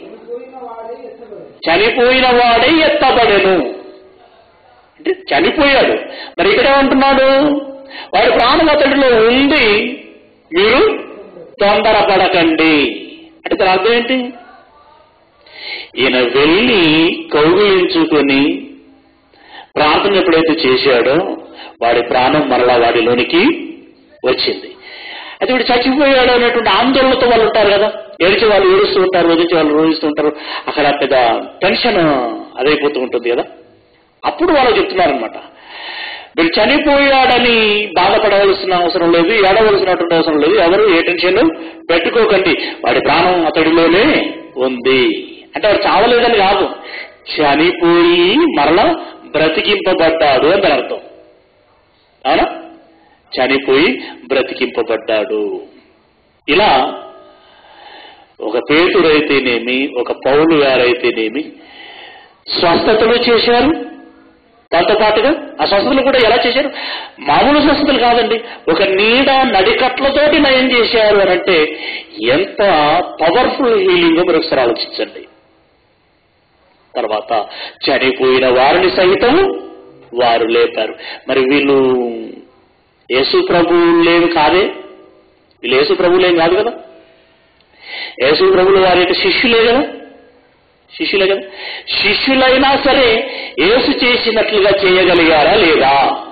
[SPEAKER 1] చనిపోయిన వాడే ఎత్తబడెను అంటే చనిపోయాడు మరి ఇక్కడ ఏమంటున్నాడు వాడి ప్రాణం అతడిలో ఉంది మీరు తొందరపడకండి అంటే దాని అర్థం ఏంటి ఈయన వెళ్ళి కౌగులించుకొని ప్రార్థన ఎప్పుడైతే చేశాడో వాడి ప్రాణం మరలా వాడిలోనికి వచ్చింది అయితే వీడు చచ్చిపోయాడు అనేటువంటి ఆందోళనతో వాళ్ళు ఉంటారు కదా ఏడిచే వాళ్ళు ఏడుస్తూ ఉంటారు వదిలించే వాళ్ళు రోధిస్తూ ఉంటారు అక్కడ పెద్ద టెన్షన్ అదైపోతూ ఉంటుంది కదా అప్పుడు వాళ్ళు చెప్తున్నారనమాట వీడు చనిపోయాడని బాధపడవలసిన అవసరం లేదు ఏడవలసినటువంటి అవసరం లేదు ఎవరు ఏ టెన్షన్ పెట్టుకోకండి వాడి ప్రాణం అతడిలోనే ఉంది అంటే వాడు చావలేదని కాదు చనిపోయి మరలా బ్రతికింపబడ్డాడు అని దాని అర్థం అవునా చనిపోయి బ్రతికింపబడ్డాడు ఇలా ఒక పేతుడైతేనేమి ఒక పౌలు గారైతేనేమి స్వస్థతలు చేశారు దాంతో పాటుగా ఆ స్వస్థతలు కూడా ఎలా చేశారు మామూలు స్వస్థతలు కాదండి ఒక నీడ నడికట్లతోటి నయం చేశారు అని అంటే ఎంత పవర్ఫుల్ హీలింగ్ మీరు ఒకసారి ఆలోచించండి తర్వాత చనిపోయిన వారిని సైతం వారు లేపారు మరి వీళ్ళు యేసు ప్రభువులేమి కాదే వీళ్ళు యేసు ప్రభువులేం కాదు కదా యేసు ప్రభువులు వారి యొక్క శిష్యులే కదా శిష్యులే కదా శిష్యులైనా సరే యేసు చేసినట్లుగా చేయగలిగారా లేదా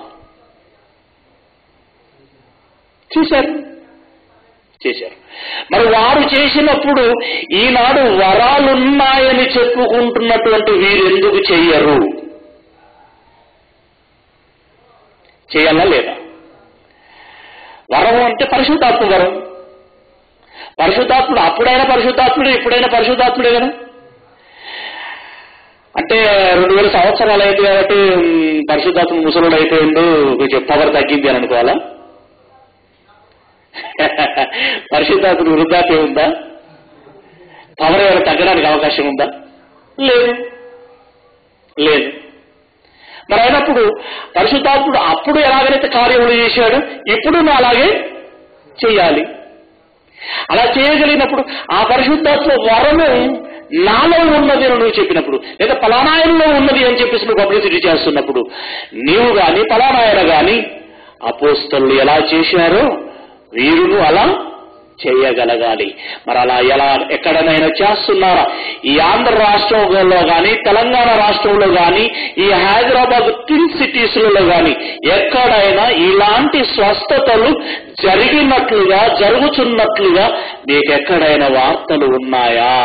[SPEAKER 1] చూశారు చేశారు మరి వారు చేసినప్పుడు ఈనాడు వరాలున్నాయని చెప్పుకుంటున్నటువంటి వీరు ఎందుకు చెయ్యరు చేయాలా లేదా వరం అంటే పరిశుద్ధాత్మ వరం పరిశుద్ధాత్ముడు అప్పుడైనా పరిశుద్ధాత్ముడు ఎప్పుడైనా పరిశుద్ధాత్ముడే కదా అంటే రెండు వేల సంవత్సరాలు అయింది కాబట్టి ఉమ్, పరిశుద్ధాత్మ ముసలుడు అయిపోయిండు కొంచెం పవర్ తగ్గింది అని అనుకోవాలా పరిశుద్ధాత్మ వృద్ధాప్యం ఉందా పవర్ ఏమైనా తగ్గడానికి అవకాశం ఉందా లేదు లేదు మరి అయినప్పుడు పరిశుద్ధాత్ముడు అప్పుడు ఎలాగైతే కార్యములు చేశాడు ఇప్పుడు నువ్వు అలాగే చేయాలి అలా చేయగలిగినప్పుడు ఆ పరిశుద్ధాత్మ వరము నాలో ఉన్నది అని నువ్వు చెప్పినప్పుడు లేదా పలానాయనలో ఉన్నది అని చెప్పేసి నువ్వు పబ్లిసిటీ చేస్తున్నప్పుడు నీవు గాని పలానాయన గాని అపోస్తలు ఎలా చేశారో వీరును అలా చేయగలగాలి మరి అలా ఎలా ఎక్కడనైనా చేస్తున్నారా ఈ ఆంధ్ర రాష్ట్రంలో కానీ తెలంగాణ రాష్ట్రంలో కానీ ఈ హైదరాబాద్ ట్విన్ సిటీస్లలో కానీ ఎక్కడైనా ఇలాంటి స్వస్థతలు జరిగినట్లుగా జరుగుతున్నట్లుగా మీకు ఎక్కడైనా వార్తలు ఉన్నాయా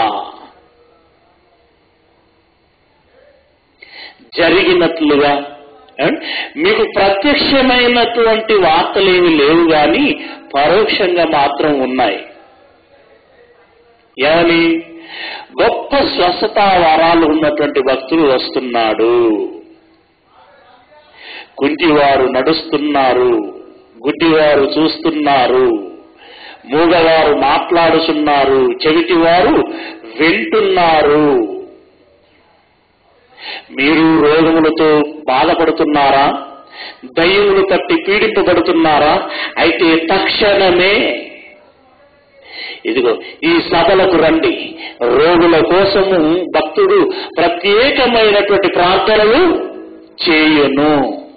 [SPEAKER 1] జరిగినట్లుగా ఏమండి? మీకు ప్రత్యక్షమైనటువంటి వార్తలేమి లేవు కానీ పరోక్షంగా మాత్రం ఉన్నాయి ఏమని గొప్ప స్వస్థతా వరాలు ఉన్నటువంటి భక్తులు వస్తున్నాడు కుంటివారు నడుస్తున్నారు గుడ్డివారు చూస్తున్నారు మూగవారు మాట్లాడుతున్నారు చెవిటివారు వింటున్నారు మీరు రోగములతో బాధపడుతున్నారా దయ్యములు తట్టి పీడింపబడుతున్నారా అయితే తక్షణమే ఇదిగో ఈ సభలకు రండి రోగుల కోసము భక్తుడు ప్రత్యేకమైనటువంటి ప్రార్థనలు చేయును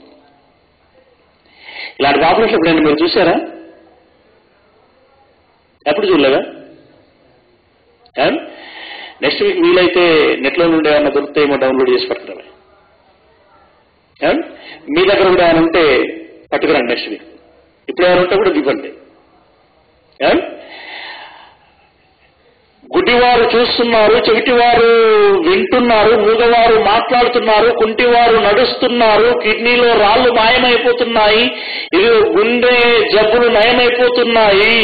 [SPEAKER 1] ఇలాంటి బాబులు ఎప్పుడైనా మీరు చూసారా ఎప్పుడు చూడలేదా నెక్స్ట్ వీక్ వీలైతే నెట్లో నుండి ఏమైనా దొరికితే ఏమో డౌన్లోడ్ చేసి పట్టుకురావే ఏమండి? మీ దగ్గర కూడా ఏమైనా ఉంటే పట్టుకురండి నెక్స్ట్ వీక్ ఇప్పుడు ఏమైనా ఉంటే కూడా దివ్వండి ఏమండి? గుడ్డివారు చూస్తున్నారు చెవిటివారు వింటున్నారు మూగవారు మాట్లాడుతున్నారు కుంటివారు నడుస్తున్నారు కిడ్నీలో రాళ్లు మాయమైపోతున్నాయి ఇది గుండె జబ్బులు నయమైపోతున్నాయి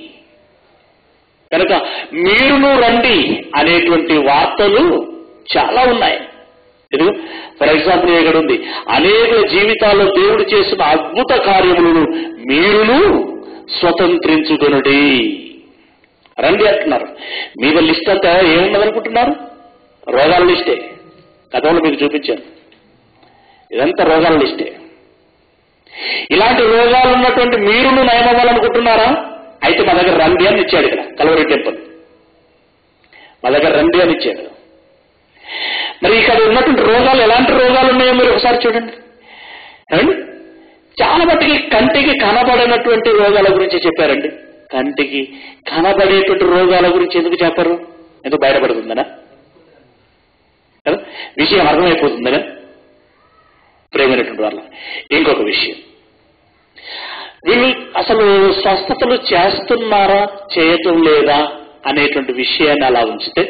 [SPEAKER 1] కనుక మీరును రండి అనేటువంటి వార్తలు చాలా ఉన్నాయి ఇది ఫర్ ఎగ్జాంపుల్ ఇక్కడ ఉంది అనేక జీవితాల్లో దేవుడు చేసిన అద్భుత కార్యములను మీరును స్వతంత్రించుకొనుడి రండి అంటున్నారు మీద లిస్ట్ అంతా ఏమున్నదనుకుంటున్నారు రోగాల లిస్టే గతంలో మీకు చూపించాను ఇదంతా రోగాల లిస్టే ఇలాంటి రోగాలు ఉన్నటువంటి మీరును నయమవ్వాలనుకుంటున్నారా అయితే మా దగ్గర రండి అని ఇచ్చాడు ఇక్కడ కలవరి టెంపుల్ మా దగ్గర రండి అని ఇచ్చాడు మరి ఇక్కడ ఉన్నటువంటి రోగాలు ఎలాంటి రోగాలు ఉన్నాయో మీరు ఒకసారి చూడండి ఏమండి? చాలా మట్టుకి కంటికి కనబడినటువంటి రోగాల గురించి చెప్పారండి కంటికి కనబడేటువంటి రోగాల గురించి ఎందుకు చెప్పరు ఎందుకు బయటపడుతుందనా కదా విషయం అర్థమైపోతుందనా ప్రేమైనటువంటి వాళ్ళ ఇంకొక విషయం వీళ్ళు అసలు స్వస్థతలు చేస్తున్నారా చేయటం లేదా అనేటువంటి విషయాన్ని అలా ఉంచితే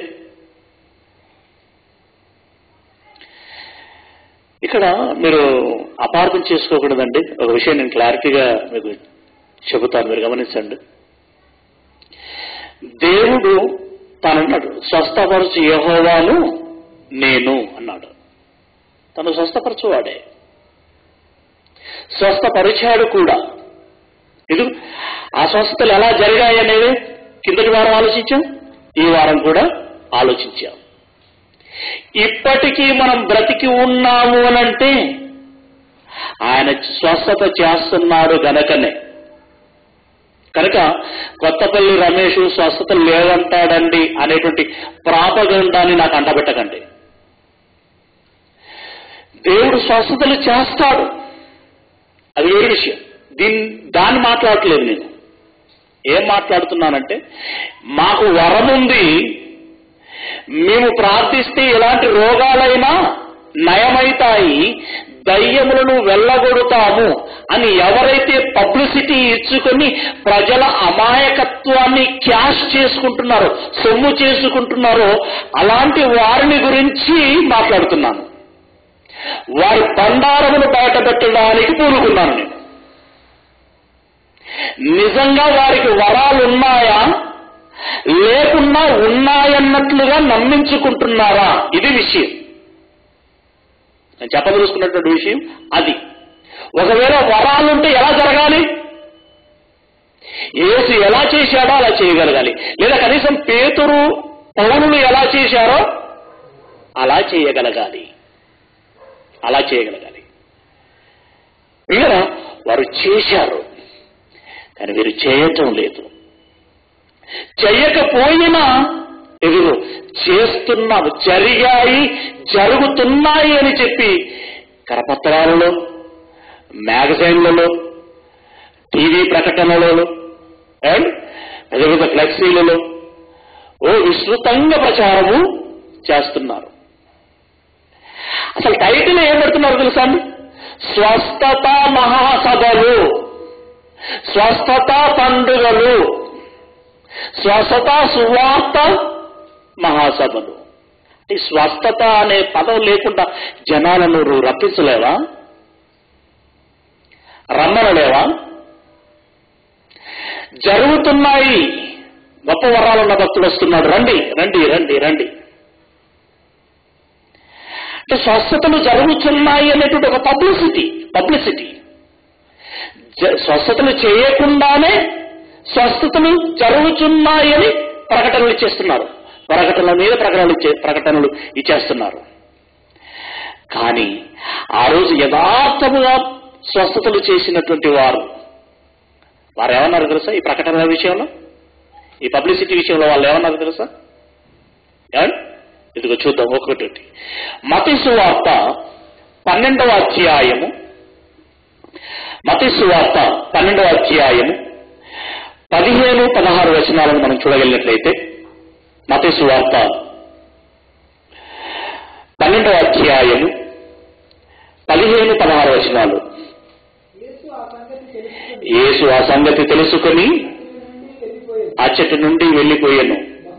[SPEAKER 1] ఇక్కడ మీరు అపార్థం చేసుకోకూడదండి ఒక విషయం నేను క్లారిటీగా మీకు చెబుతాను మీరు గమనించండి దేవుడు తనన్నాడు స్వస్థపరచు యహోవాను నేను అన్నాడు తను స్వస్థపరచువాడే స్వస్థపరిచాడు కూడా ఇది ఆ స్వస్థతలు ఎలా జరిగాయి అనేవి కిందటి వారం ఆలోచించాం ఈ వారం కూడా ఆలోచించాం ఇప్పటికీ మనం బ్రతికి ఉన్నాము అనంటే ఆయన స్వస్థత చేస్తున్నాడు గనకనే కనుక కొత్తపల్లి రమేష్ స్వస్థత లేవంటాడండి అనేటువంటి ప్రాపగండాన్ని నాకు అంటబెట్టకండి దేవుడు స్వస్థతలు చేస్తాడు అది వేరే విషయం దీన్ని దాన్ని మాట్లాడట్లేదు నేను ఏం మాట్లాడుతున్నానంటే మాకు వరం ఉంది మేము ప్రార్థిస్తే ఎలాంటి రోగాలైనా నయమైతాయి దయ్యములను వెళ్ళగొడతాము అని ఎవరైతే పబ్లిసిటీ ఇచ్చుకొని ప్రజల అమాయకత్వాన్ని క్యాష్ చేసుకుంటున్నారో సొమ్ము చేసుకుంటున్నారో అలాంటి వారిని గురించి మాట్లాడుతున్నాను వారి బండారమును బయటపెట్టడానికి పూనుకున్నాను నేను నిజంగా వారికి వరాలు ఉన్నాయా లేకున్నా ఉన్నాయన్నట్లుగా నమ్మించుకుంటున్నారా ఇది విషయం నేను చెప్పదలుచుకున్నటువంటి విషయం అది ఒకవేళ వరాలుంటే ఎలా జరగాలి యేసు ఎలా చేశాడో అలా చేయగలగాలి లేదా కనీసం పేతురు పౌరులు ఎలా చేశారో అలా చేయగలగాలి అలా చేయగలగాలి ఇలా వారు చేశారు కానీ వీరు చేయటం లేదు చెయ్యకపోయినా ఎదురు చేస్తున్నారు జరిగాయి జరుగుతున్నాయి అని చెప్పి కరపత్రాలలో మ్యాగజైన్లలో టీవీ ప్రకటనలలో అండ్ పెద్ద పెద్ద ఫ్లెక్సీలలో ఓ విస్తృతంగా ప్రచారము చేస్తున్నారు అసలు టైటిల్ ఏం పెడుతున్నారు తెలుసా అండి స్వస్థత మహాసభలు స్వస్థత పండుగలు స్వస్థత సువార్త మహాసభలు ఈ స్వస్థత అనే పదం లేకుండా జనాలను నువ్వు రప్పించలేవా రమ్మనలేవా జరుగుతున్నాయి గొప్ప వరాలున్న భక్తుడు వస్తున్నాడు రండి రండి రండి రండి అంటే స్వస్థతలు జరుగుతున్నాయి అనేటువంటి ఒక పబ్లిసిటీ పబ్లిసిటీ జ- స్వస్థతలు చేయకుండానే స్వస్థతలు జరుగుతున్నాయి అని ప్రకటనలు ఇచ్చేస్తున్నారు ప్రకటనల మీద ప్రకటనలు ఇచ్చే ప్రకటనలు ఇచ్చేస్తున్నారు కానీ ఆ రోజు యథార్థముగా స్వస్థతలు చేసినటువంటి వారు వారు ఏమన్నారు తెలుసా ఈ ప్రకటనల విషయంలో ఈ పబ్లిసిటీ విషయంలో వాళ్ళు ఏమన్నారు తెలుసా ఏమండి? ఇదిగో చూద్దాం ఒకటి మతి సువార్త పన్నెండవ అధ్యాయము మతి సువార్త పన్నెండవ అధ్యాయము పదిహేను పదహారు వచనాలను మనం చూడగలిగినట్లయితే మతి సువార్త పన్నెండవ అధ్యాయము పదిహేను పదహారు వచనాలు
[SPEAKER 2] యేసు ఆ సంగతి తెలుసుకుని
[SPEAKER 1] యేసు ఆ సంగతి తెలుసుకుని
[SPEAKER 2] అతని నుండి వెళ్ళిపోయాడు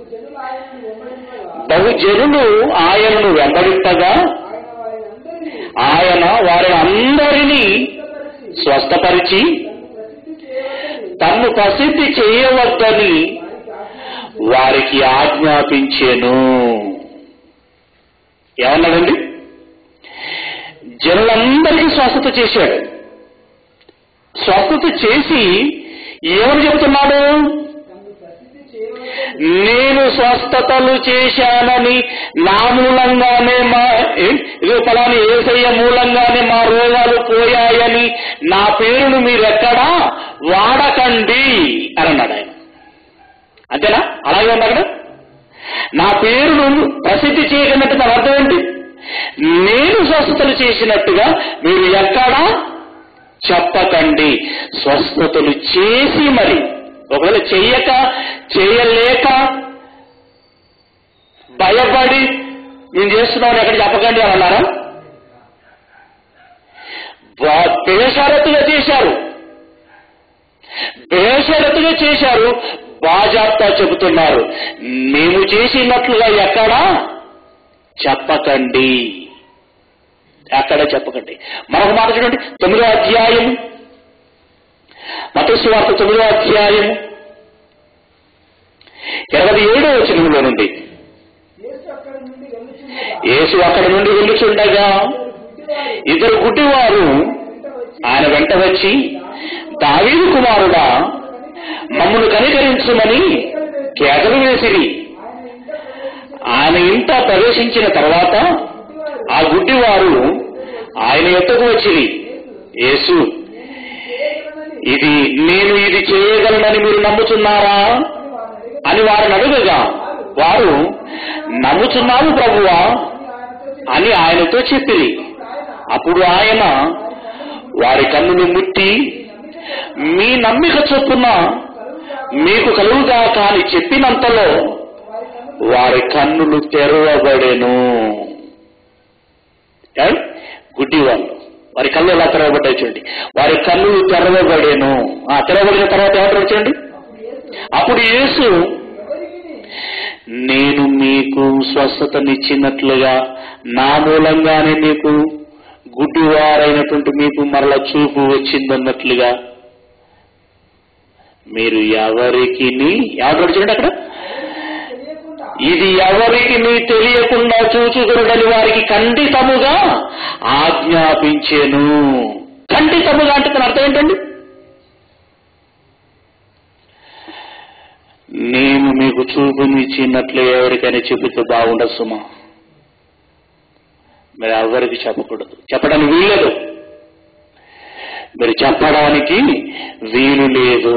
[SPEAKER 1] ఆ చెట్టు నుండి వెళ్ళిపోయాను
[SPEAKER 2] బహుజనులు ఆయనను వెంబడించగా
[SPEAKER 1] బహుజనులు ఆయనను వెంబడింపగా
[SPEAKER 2] ఆయన వారి అందరినీ
[SPEAKER 1] ఆయన వారిని అందరినీ
[SPEAKER 2] స్వస్థపరిచి
[SPEAKER 1] స్వస్థపరిచి
[SPEAKER 2] తన్ను ప్రసిద్ధి చేయవద్దని
[SPEAKER 1] తన్ను ప్రసిద్ధి చేయవద్దని
[SPEAKER 2] వారికి ఆజ్ఞాపించెను ఏమన్నాడండి జనులందరికీ స్వస్థత చేశాడు స్వస్థత చేసి ఏమని చెబుతున్నాడు
[SPEAKER 1] తన్ను ప్రసిద్ధి చేయవద్దని
[SPEAKER 2] నేను స్వస్థతలు చేశానని నా మూలంగానే మా ఏ- ఇదిగో ఫలాని ఏసయ్య మూలంగానే మా రోగాలు పోయాయని నా పేరును మీరెక్కడా వాడకండి అని అన్నాడు ఆయన అంతేనా అలాగే ఉంది అక్కడ నా పేరును ప్రసిద్ధి చేయకన్నట్టు దాని అర్థం ఏంటి నేను స్వస్థతలు చేసినట్టుగా మీరు ఎక్కడా చెప్పకండి స్వస్థతలు చేసి మరి ఒకవేళ చెయ్యక చేయలేక భయపడి నేను చేస్తున్నామని ఎక్కడ చెప్పకండి అని అన్నారా బా- బేషరతుగా చేశారు బేషరతుగా చేశారు బాజాప్తా చెబుతున్నారు మేము చేసినట్లుగా ఎక్కడా చెప్పకండి ఎక్కడ చెప్పకండి మరొక మాట చూడండి తొమ్మిదో అధ్యాయం మతస్సు వార్త తొమ్మిదో అధ్యాయం ఇరవై ఏడో వచనంలో నుండి
[SPEAKER 1] యేసు అక్కడి నుండి వెళ్ళుచుండగా
[SPEAKER 2] యేసు అక్కడ నుండి వెళ్ళుచుండగా
[SPEAKER 1] ఇద్దరు గుడ్డివారు
[SPEAKER 2] ఇద్దరు గుడ్డివారు
[SPEAKER 1] వెంట వచ్చి
[SPEAKER 2] ఆయన వెంట వచ్చి దావీదు కుమారుడా మమ్మను కనికరించుమని కేకలు వేసిరి
[SPEAKER 1] ఆయన ఇంట ప్రవేశించి
[SPEAKER 2] ఆయన ఇంట ప్రవేశించిన తర్వాత
[SPEAKER 1] గుడ్డివారు
[SPEAKER 2] ఆ గుడ్డివారు ఆయన ఎత్తకు వచ్చిరి యేసు
[SPEAKER 1] చేయగలనని
[SPEAKER 2] ఇది నేను ఇది చేయగలనని మీరు నమ్ముతున్నారా
[SPEAKER 1] అని వారిని అడిగి
[SPEAKER 2] అని వారిని అడుగగా వారు నమ్ముతున్నాము ప్రభువా
[SPEAKER 1] అని ఆయనతో చెప్పి
[SPEAKER 2] అని ఆయనతో చెప్పిరి అప్పుడు ఆయన వారి కన్నులు ముట్టి మీ నమ్మిక చొప్పున మీకు కలుగుగా కాని చెప్పినంతలో వారి కన్నులు తెరవబడెను ఏయ్? గుడ్డి వాళ్ళు వారి కళ్ళు ఎలా తెరవబడ్డాయి చూడండి వారి కన్నులు తెరవబడేను ఆ తెరవబడిన తర్వాత ఏమంటారు చూడండి అప్పుడు యేసు నేను మీకు స్వస్థతనిచ్చినట్లుగా నా మూలంగానే మీకు గుడ్డివారైనటువంటి మీకు మరల చూపు వచ్చిందన్నట్లుగా మీరు ఎవరికి ఏమంటాడు చూడండి అక్కడ
[SPEAKER 1] తెలియకుండా
[SPEAKER 2] ఇది ఎవరికి తెలియకుండా చూచుకునడని వారికి ఖండితముగా ఆజ్ఞాపించెను ఖండితముగా అంటే దాని అర్థం ఏంటండి
[SPEAKER 1] నేను మీకు చూపునిచ్చినట్లు ఎవరికైనా చెబితే బాగుండదు సుమా మీరు ఎవరికి చెప్పకూడదు చెప్పడానికి వీల్లేదు మీరు చెప్పడానికి వీలు లేదు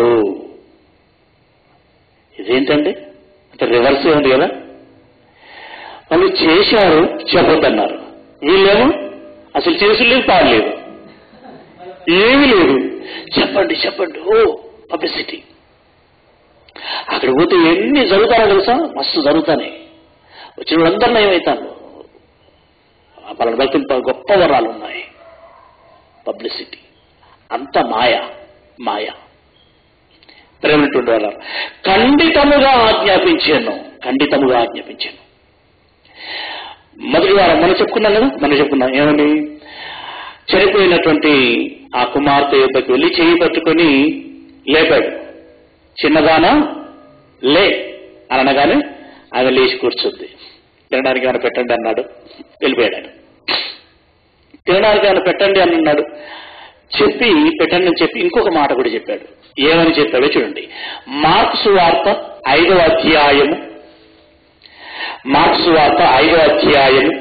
[SPEAKER 1] ఇదేంటండి అంటే రివర్స్ ఉంది కదా వాళ్ళు చేశారు చెప్పొద్దన్నారు వీళ్ళేమో అసలు చేసి లేదు పాడలేదు ఏమీ లేదు చెప్పండి చెప్పండి ఓ పబ్లిసిటీ అక్కడ పోతే ఎన్ని జరుగుతారో తెలుసా మస్తు జరుగుతాయి వచ్చిన వాళ్ళందరినీ ఏమవుతాను వాళ్ళ వ్యక్తులు గొప్ప వరాలు ఉన్నాయి పబ్లిసిటీ అంత మాయ మాయ ప్రేమటువంటి వాళ్ళ ఖండితముగా ఆజ్ఞాపించాను ఖండితముగా ఆజ్ఞాపించాను మొదటి వారం మనం చెప్పుకున్నాం కదా మనం చెప్పుకున్నాం ఏమని చనిపోయినటువంటి ఆ కుమార్తె యొక్కకు వెళ్ళి చేయి పట్టుకొని లేపాడు చిన్నదానా లే అని అనగానే ఆమె లేచి కూర్చుంది తినడానికి ఏమైనా పెట్టండి అన్నాడు వెళ్ళిపోయాడు ఆయన. తినడానికి ఏమైనా పెట్టండి అని అన్నాడు చెప్పి పెట్టండి అని చెప్పి ఇంకొక మాట కూడా చెప్పాడు ఏమని చెప్పాడో చూడండి మార్క్స్ వార్త ఐదవ అధ్యాయము మార్క్స్ వార్త ఐదవ అధ్యాయము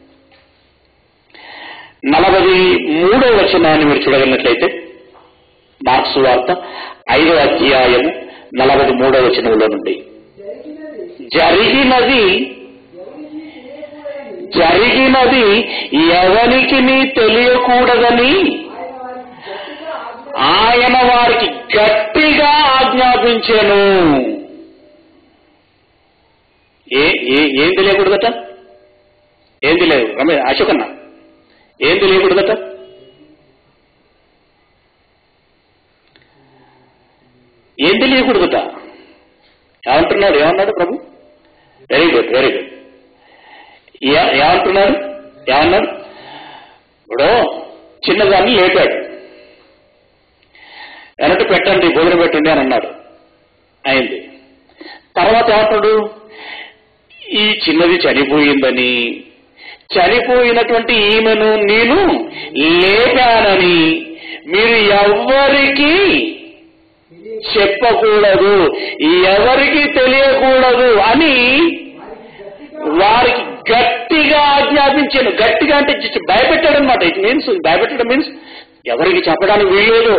[SPEAKER 1] నలభై మూడవ వచనాన్ని మీరు చూడగలిగినట్లయితే మార్క్స్ వార్త ఐదవ అధ్యాయము నలభై మూడవ వచనంలో నుండి జరిగినది జరిగినది ఎవరికి తెలియకూడదని ఆయన వారికి గట్టిగా ఆజ్ఞాపించాను ఏ ఏ- ఏం తెలియకూడదట ఏం తెలియదు రమే అశోకన్న ఏం తెలియకూడదట ఏం తెలియకూడదట ఏమంటున్నాడు ఏమన్నాడు ప్రభు వెరీ గుడ్ వెరీ గుడ్ ఏ- ఏమంటున్నాడు ఏమన్నాడు ఇప్పుడు చిన్నదాన్ని లేపాడు వెనక పెట్టండి భోజనం పెట్టండి అని అన్నాడు అయింది తర్వాత ఏమంటాడు ఈ చిన్నది చనిపోయిందని చనిపోయినటువంటి ఈమెను నేను లేపానని మీరు ఎవ్వరికి చెప్పకూడదు ఎవరికి తెలియకూడదు అని వారికి గట్టిగా ఆజ్ఞాపించాను గట్టిగా అంటే just భయపెట్టాడు అనమాట ఇట్ మీన్స్ భయపెట్టడం మీన్స్ ఎవరికి చెప్పడానికి వీల్లేదు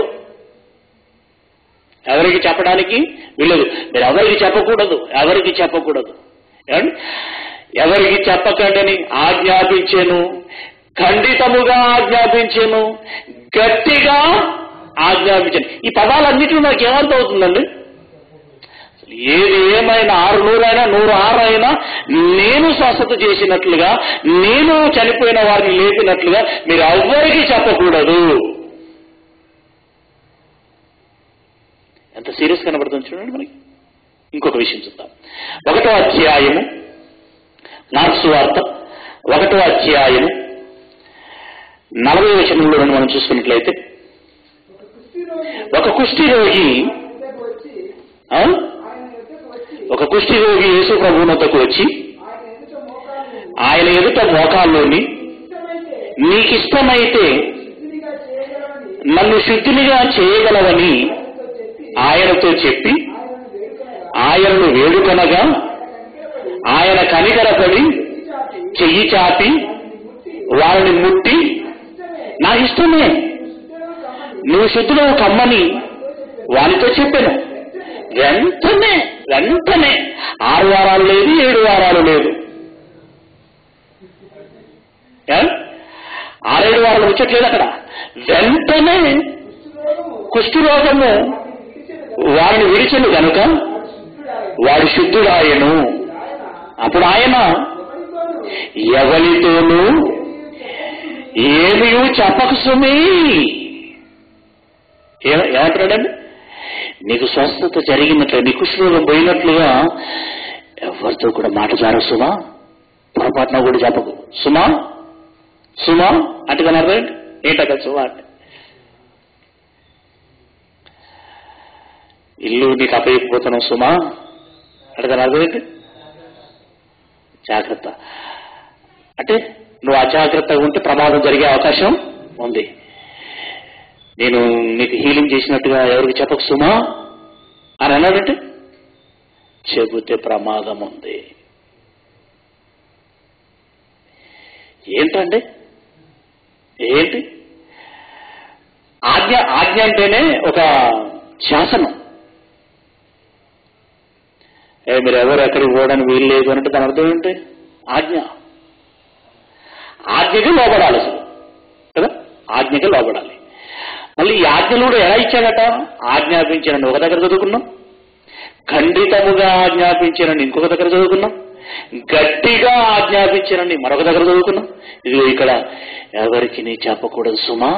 [SPEAKER 1] ఎవరికి చెప్పడానికి వీల్లేదు మీరు ఎవరికి చెప్పకూడదు ఎవరికి చెప్పకూడదు ఏమండి? ఎవరికి చెప్పకండని ఆజ్ఞాపించాను ఖండితముగా ఆజ్ఞాపించాను గట్టిగా ఆజ్ఞాపించాను ఈ పదాలన్నిటిలో నాకు ఏమర్థం అవుతుందండి అసలు ఏది ఏమైనా ఆరు నూరైనా నూరు ఆరు అయినా నేను స్వస్థత చేసినట్లుగా నేను చనిపోయిన వారిని లేపినట్లుగా మీరు ఎవ్వరికీ చెప్పకూడదు ఎంత సీరియస్ కనబడుతుంది చూడండి మనకి ఇంకొక విషయం చూద్దాం ఒకటో అధ్యాయము మార్క్స్ వార్త ఒకటో అధ్యాయము నలభై వచనంలో నుండి మనం చూసుకున్నట్లయితే ఒక కుష్టి రోగి ఆ? ఒక కుష్టి రోగి యేసు ప్రభువునొద్దకు వచ్చి ఆయన ఎదుట మోకాల్లోని నీకిష్టమైతే నన్ను శుద్ధినిగా చేయగలవని ఆయనతో చెప్పి ఆయనను వేడుకొనగా ఆయన కనికరపడి చెయ్యి చాపి వారిని ముట్టి నా ఇష్టమే నువ్వు శుద్ధులు కమ్మని వానితో చెప్పాను వెంటనే వెంటనే ఆరు వారాలు లేదు ఏడు వారాలు లేదు ఏ? ఆరేడు వారాలు వచ్చట్లేదు అక్కడ వెంటనే కుష్ఠరోగము వారిని విడిచెను గనుక వాడు శుద్ధుడాయను అప్పుడు ఆయన ఎవరితోనూ ఏమీ చెప్పక సుమీ ఏ- ఏమంటున్నాడండి నీకు స్వస్థత జరిగినట్లు నీ కుష్ఠరోగం పోయినట్లుగా ఎవరితో కూడా మాట జారు సుమా పొరపాటున కూడా చెప్పకు సుమా సుమా అంటే దాని అర్థం ఏంటి ఏంటక్క సుమా అంటే ఇల్లు నీకు అప్పయిపోతున్నావు సుమా అంటే దాని అర్థం ఏంటి జాగ్రత్త అంటే నువ్వు అజాగ్రత్తగా ఉంటే ప్రమాదం జరిగే అవకాశం ఉంది నేను నీకు హీలింగ్ చేసినట్టుగా ఎవరికి చెప్పకు సుమా అని అన్నాడంటే చెబితే ప్రమాదం ఉంది ఏంటండి ఏంటి ఆజ్ఞ ఆజ్ఞ అంటేనే ఒక శాసనం ఏ మీరు ఎవరు ఎక్కడికి పోవడానికి వీలు లేదు అంటే దాని అర్థం ఏంటి ఆజ్ఞ ఆజ్ఞకి లోబడాలి అసలు కదా ఆజ్ఞకి లోబడాలి మళ్ళీ ఈ ఆజ్ఞలు కూడా ఎలా ఇచ్చాడట ఆజ్ఞాపించానని ఒక దగ్గర చదువుకున్నాం ఖండితముగా ఆజ్ఞాపించానని ఇంకొక దగ్గర చదువుకున్నాం గట్టిగా ఆజ్ఞాపించానని మరొక దగ్గర చదువుకున్నాం ఇది ఇక్కడ ఎవరికి నీ చెప్పకూడదు సుమా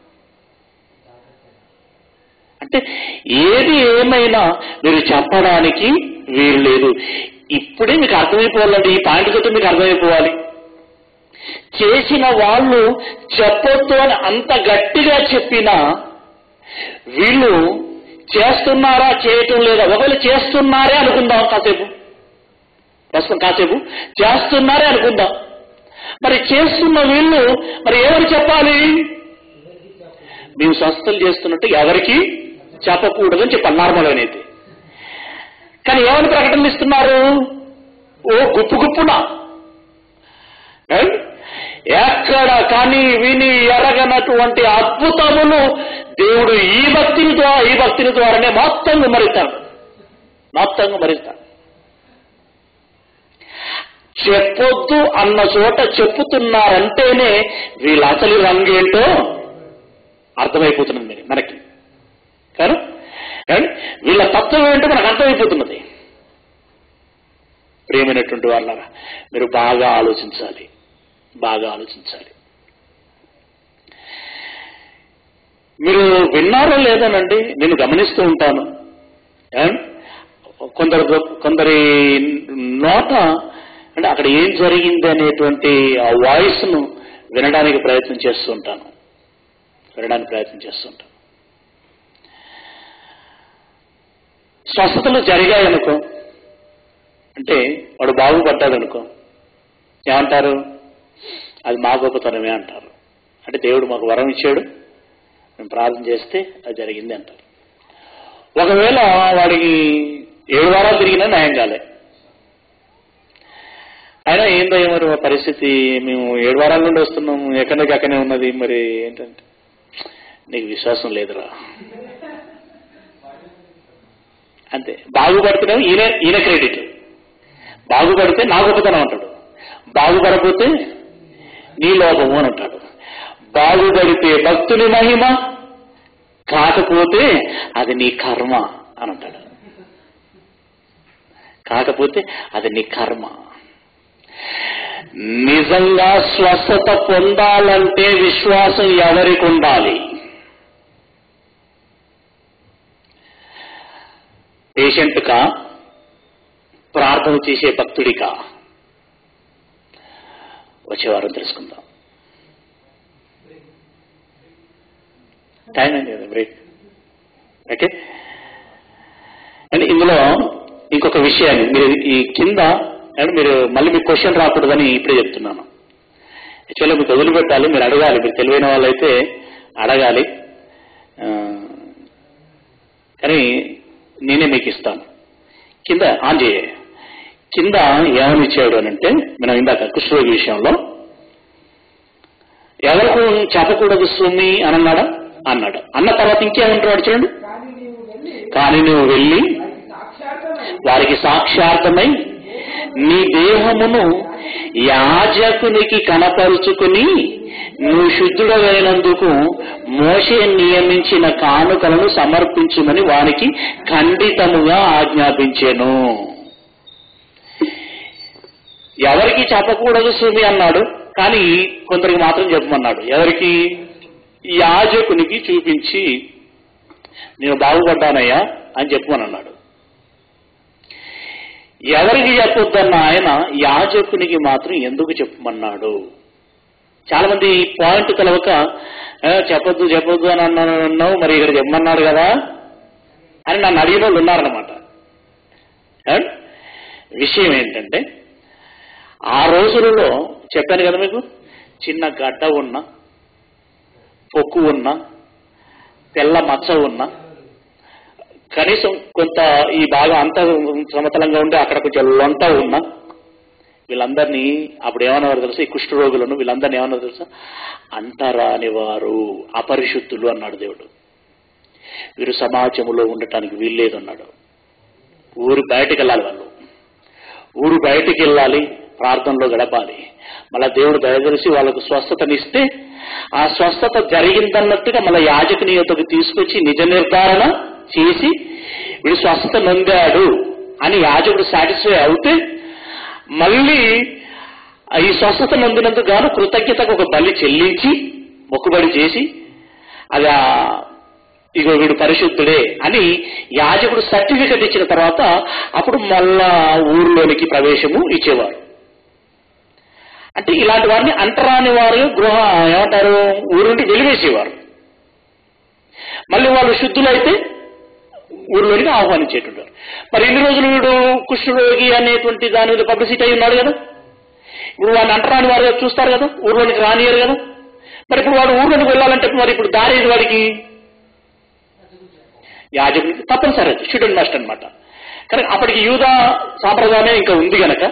[SPEAKER 1] అంటే ఏది ఏమైనా మీరు చెప్పడానికి వీలు లేదు ఇప్పుడే మీకు అర్థమైపోవాలండి ఈ పాయింట్ తోటి మీకు అర్థమైపోవాలి చేసిన వాళ్ళు చెప్పొద్దు అని అంత గట్టిగా చెప్పినా వీళ్ళు చేస్తున్నారా చేయటం లేదా ఒకవేళ చేస్తున్నారే అనుకుందాం కాసేపు ప్రస్తుతం కాసేపు చేస్తున్నారే అనుకుందాం మరి చేస్తున్న వీళ్ళు మరి ఎవరు చెప్పాలి మేము స్వస్థలు చేస్తున్నట్టు ఎవరికి చెప్పకూడదని చెప్పాలి నార్మల్ అనేది కానీ ఏమని ప్రకటనలు ఇస్తున్నారు ఓ గుప్పు గుప్పున ఏయ్? ఎక్కడ కానీ విని ఎరగనటువంటి అద్భుతములు దేవుడు ఈ భక్తిని ద్వారా ఈ భక్తిని ద్వారానే మొత్తం విమరిస్తాడు మొత్తం విమరిస్తాడు చెప్పొద్దు అన్న చోట చెప్పుతున్నారంటేనే వీళ్ళ అసలు రంగేంటో అర్థమైపోతున్నది మరి మనకి కానీ కానీ వీళ్ళ తత్వం ఏంటో మనకు అర్థమైపోతున్నది ప్రియమైనటువంటి వాళ్ళరా మీరు బాగా ఆలోచించాలి బాగా ఆలోచించాలి మీరు విన్నారో లేదోనండి నేను గమనిస్తూ ఉంటాను ఏం? కొందరు కొందరి నోట అంటే అక్కడ ఏం జరిగింది అనేటువంటి ఆ వాయిస్ ను వినడానికి ప్రయత్నం చేస్తూ ఉంటాను వినడానికి ప్రయత్నం చేస్తుంటాను స్వస్థతలు జరిగాయనుకో అంటే వాడు బాగుపడ్డాడు అనుకో ఏమంటారు అది మా గొప్పతనమే అంటారు అంటే దేవుడు మాకు వరం ఇచ్చాడు మేము ప్రార్థన చేస్తే అది జరిగింది అంటారు ఒకవేళ వాడికి ఏడు వారాలు తిరిగినా న్యాయం కాలే అయినా ఏందో మరి మా పరిస్థితి మేము ఏడు వారాల నుండి వస్తున్నాము ఎక్కడికి అక్కడే ఉన్నది మరి ఏంటంటే నీకు విశ్వాసం లేదురా అంతే బాగుపడుతున్నావు ఈయన ఈయన క్రెడిట్ బాగుపడితే నా గొప్పతనం అంటాడు బాగుపడకపోతే నీ లోపము అని అంటాడు బాగుపడితే భక్తుని మహిమ కాకపోతే అది నీ కర్మ అని అంటాడు కాకపోతే అది నీ కర్మ నిజంగా స్వస్థత పొందాలంటే విశ్వాసం ఎవరికి ఉండాలి పేషెంట్కా ప్రార్థన చేసే భక్తుడికా వచ్చే వారం తెలుసుకుందాం టైం అయింది కదా బ్రేక్ ఓకే అండ్ ఇందులో ఇంకొక విషయాన్ని మీరు ఈ కింద అండ్ మీరు మళ్ళీ మీకు క్వశ్చన్ రాకూడదని ఇప్పుడే చెప్తున్నాను యాక్చువల్గా మీకు వదిలిపెట్టాలి మీరు అడగాలి మీరు తెలివైన వాళ్ళైతే అడగాలి ఆ, కానీ నేనే మీకు ఇస్తాను కింద ఆన్ చేయ కింద ఏమని ఇచ్చాడు అని అంటే మనం ఇందాక కుష్ఠరోగి విషయంలో ఎవరికి చెప్పకూడదు సుమి అని అన్నాడా అన్నాడు అన్న తర్వాత ఇంకేమంటున్నాడు చూడండి
[SPEAKER 3] కానీ నీవు వెళ్ళి
[SPEAKER 1] కానీ నువ్వు వెళ్ళి
[SPEAKER 3] సాక్షాత్మై
[SPEAKER 1] వారికి సాక్షార్థమై నీ దేహమును యాజకునికి కనపరుచుకుని నువ్వు శుద్ధుడైనందుకు మోషే నియమించిన కానుకలను సమర్పించుమని వానికి ఖండితముగా ఆజ్ఞాపించాను ఎవరికి చెప్పకూడదు సుమి అన్నాడు కానీ కొందరికి మాత్రం చెప్పమన్నాడు ఎవరికి యాజకునికి చూపించి నేను బాగుపడ్డానయ్యా అని చెప్పమని అన్నాడు ఎవరికి చెప్పొద్దన్న ఆయన యాజకునికి మాత్రం ఎందుకు చెప్పమన్నాడు చాలా మంది ఈ పాయింట్ తెలవక "ఏ, చెప్పొద్దు చెప్పొద్దు అని అన్నాను అన్నావు మరి ఇక్కడ చెప్పమన్నాడు కదా అని నన్ను అడిగిన వాళ్ళు ఉన్నారనమాట ఏమండి? విషయం ఏంటంటే ఆ రోజులలో చెప్పాను కదా మీకు చిన్న గడ్డ ఉన్న పొక్కు ఉన్న తెల్ల మచ్చ ఉన్న కనీసం కొంత ఈ బాగా అంత సమతలంగా ఉండి అక్కడ కొంచెం లొంట ఉన్నా వీళ్ళందరినీ అప్పుడు ఏమన్నారు తెలుసా ఈ కుష్ఠరోగులను వీళ్ళందరినీ ఏమన్నారు తెలుసా అంటరాని వారు అపరిశుద్ధులు అన్నాడు దేవుడు వీరు సమాజంలో ఉండటానికి వీల్లేదు అన్నాడు ఊరు బయటికి వెళ్ళాలి వాళ్ళు ఊరు బయటికి వెళ్ళాలి ప్రార్థనలో గడపాలి మళ్ళా దేవుడు దయచేసి వాళ్ళకు స్వస్థతనిస్తే ఆ స్వస్థత జరిగిందన్నట్టుగా మళ్ళీ యాజకనీయతకు తీసుకొచ్చి నిజ నిర్ధారణ చేసి వీడు స్వస్థత నొందాడు అని యాజకుడు సాటిస్ఫై అవుతే మళ్ళీ ఈ స్వస్థత నొందినందుకు గాను కృతజ్ఞతకు ఒక బలి చెల్లించి మొక్కుబడి చేసి అది ఆ ఇగో వీడు పరిశుద్ధుడే అని యాజకుడు సర్టిఫికెట్ ఇచ్చిన తర్వాత అప్పుడు మళ్ళా ఊరిలోనికి ప్రవేశము ఇచ్చేవారు అంటే ఇలాంటి వారిని అంటరాని వారు గృహ ఏమంటారు ఊరు నుండి వెలివేసేవారు మళ్ళీ వాళ్ళు శుద్ధులైతే ఊరిలోనికి ఆహ్వానించేటుంటారు మరి ఇన్ని రోజులు వీడు కుష్ఠరోగి అనేటువంటి దాని మీద పబ్లిసిటీ అయి ఉన్నాడు కదా ఇప్పుడు వాడిని అంటరాని వారు చూస్తారు కదా ఊర్లోనికి రానియరు కదా మరి ఇప్పుడు వాడు ఊర్లోనికి వెళ్ళాలంటే మరి ఇప్పుడు దారి ఏది వాడికి యాజకునికి తప్పనిసరి అది షుడ్ అండ్ మస్ట్ అనమాట కానీ అప్పటికి యూదా సాంప్రదాయమే ఇంకా ఉంది గనక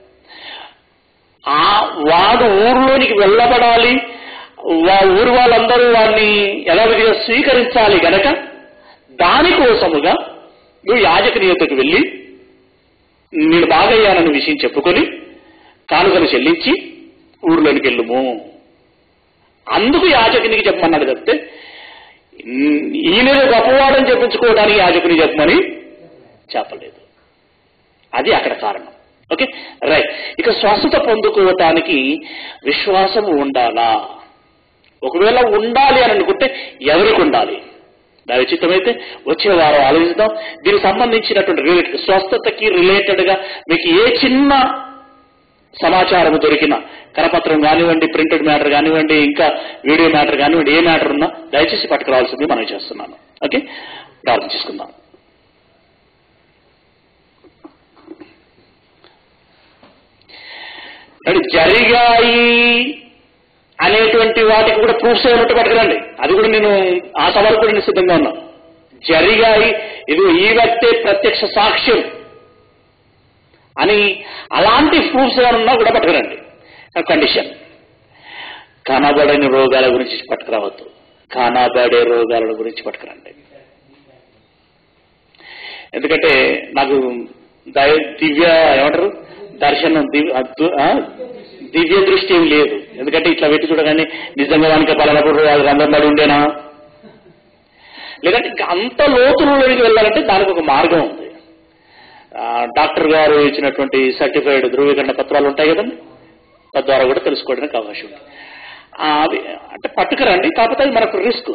[SPEAKER 1] ఆ వాడు ఊరిలోనికి వెళ్ళబడాలి వా ఊరు వాళ్ళందరూ వాడిని యథావిధిగా స్వీకరించాలి గనక దానికోసముగా నువ్వు యాజకనీయతకు వెళ్ళి నేను బాగయ్యానన్న విషయం చెప్పుకొని కానుకలు చెల్లించి ఊర్లోనికి వెళ్ళుము అందుకు యాజకునికి చెప్పమన్నాడు చెప్తే ఈయన గొప్పవాడని చెప్పించుకోవడానికి యాజకుని చెప్పమని చెప్పలేదు అది అక్కడ కారణం ఓకే రైట్ ఇక స్వస్థత పొందుకోవటానికి విశ్వాసం ఉండాలా ఒకవేళ ఉండాలి అని అనుకుంటే ఎవరికి ఉండాలి నా విచిత్తమైతే వచ్చే వారం ఆలోచిద్దాం దీనికి సంబంధించినటువంటి రిలేటెడ్ స్వస్థతకి రిలేటెడ్ గా మీకు ఏ చిన్న సమాచారం దొరికినా కరపత్రం కానివ్వండి ప్రింటెడ్ మ్యాటర్ కానివ్వండి ఇంకా వీడియో మ్యాటర్ కానివ్వండి ఏ మ్యాటర్ ఉన్నా దయచేసి పట్టుకురావాల్సింది మనం చేస్తున్నాను ఓకే ప్రార్థన చేసుకుందాం అంటే జరిగాయి అనేటువంటి వాటికి కూడా ప్రూఫ్స్ ఏమిటో పట్టుకురండి అది కూడా నేను ఆ సవాలు కూడా నేను సిద్ధంగా ఉన్నా జరిగాయి ఇది ఈ వ్యక్తే ప్రత్యక్ష సాక్ష్యం అని అలాంటి ప్రూఫ్స్ ఏమైనా ఉన్నా కూడా పట్టుకురండి కండిషన్ కనబడని రోగాల గురించి పట్టుకురావద్దు కనబడే రోగాల గురించి పట్టుకురండి ఎందుకంటే నాకు దయ దివ్య ఏమంటారు దర్శనం దివ్య అద్భు- ఆ? దివ్య దృష్టి ఏమి లేదు ఎందుకంటే ఇట్లా పెట్టి చూడగానే నిజంగా వానికి పలానప్పుడు అది రంధ్రం పడి ఉండేనా లేదంటే ఇంకా అంత లోతులలోకి వెళ్ళాలంటే దానికి ఒక మార్గం ఉంది ఆ, డాక్టర్ గారు ఇచ్చినటువంటి సర్టిఫైడ్ ధృవీకరణ పత్రాలు ఉంటాయి కదండి తద్వారా కూడా తెలుసుకోవడానికి అవకాశం ఉంది ఆ, అవి అంటే పట్టుకురండి కాకపోతే అది మనకు రిస్క్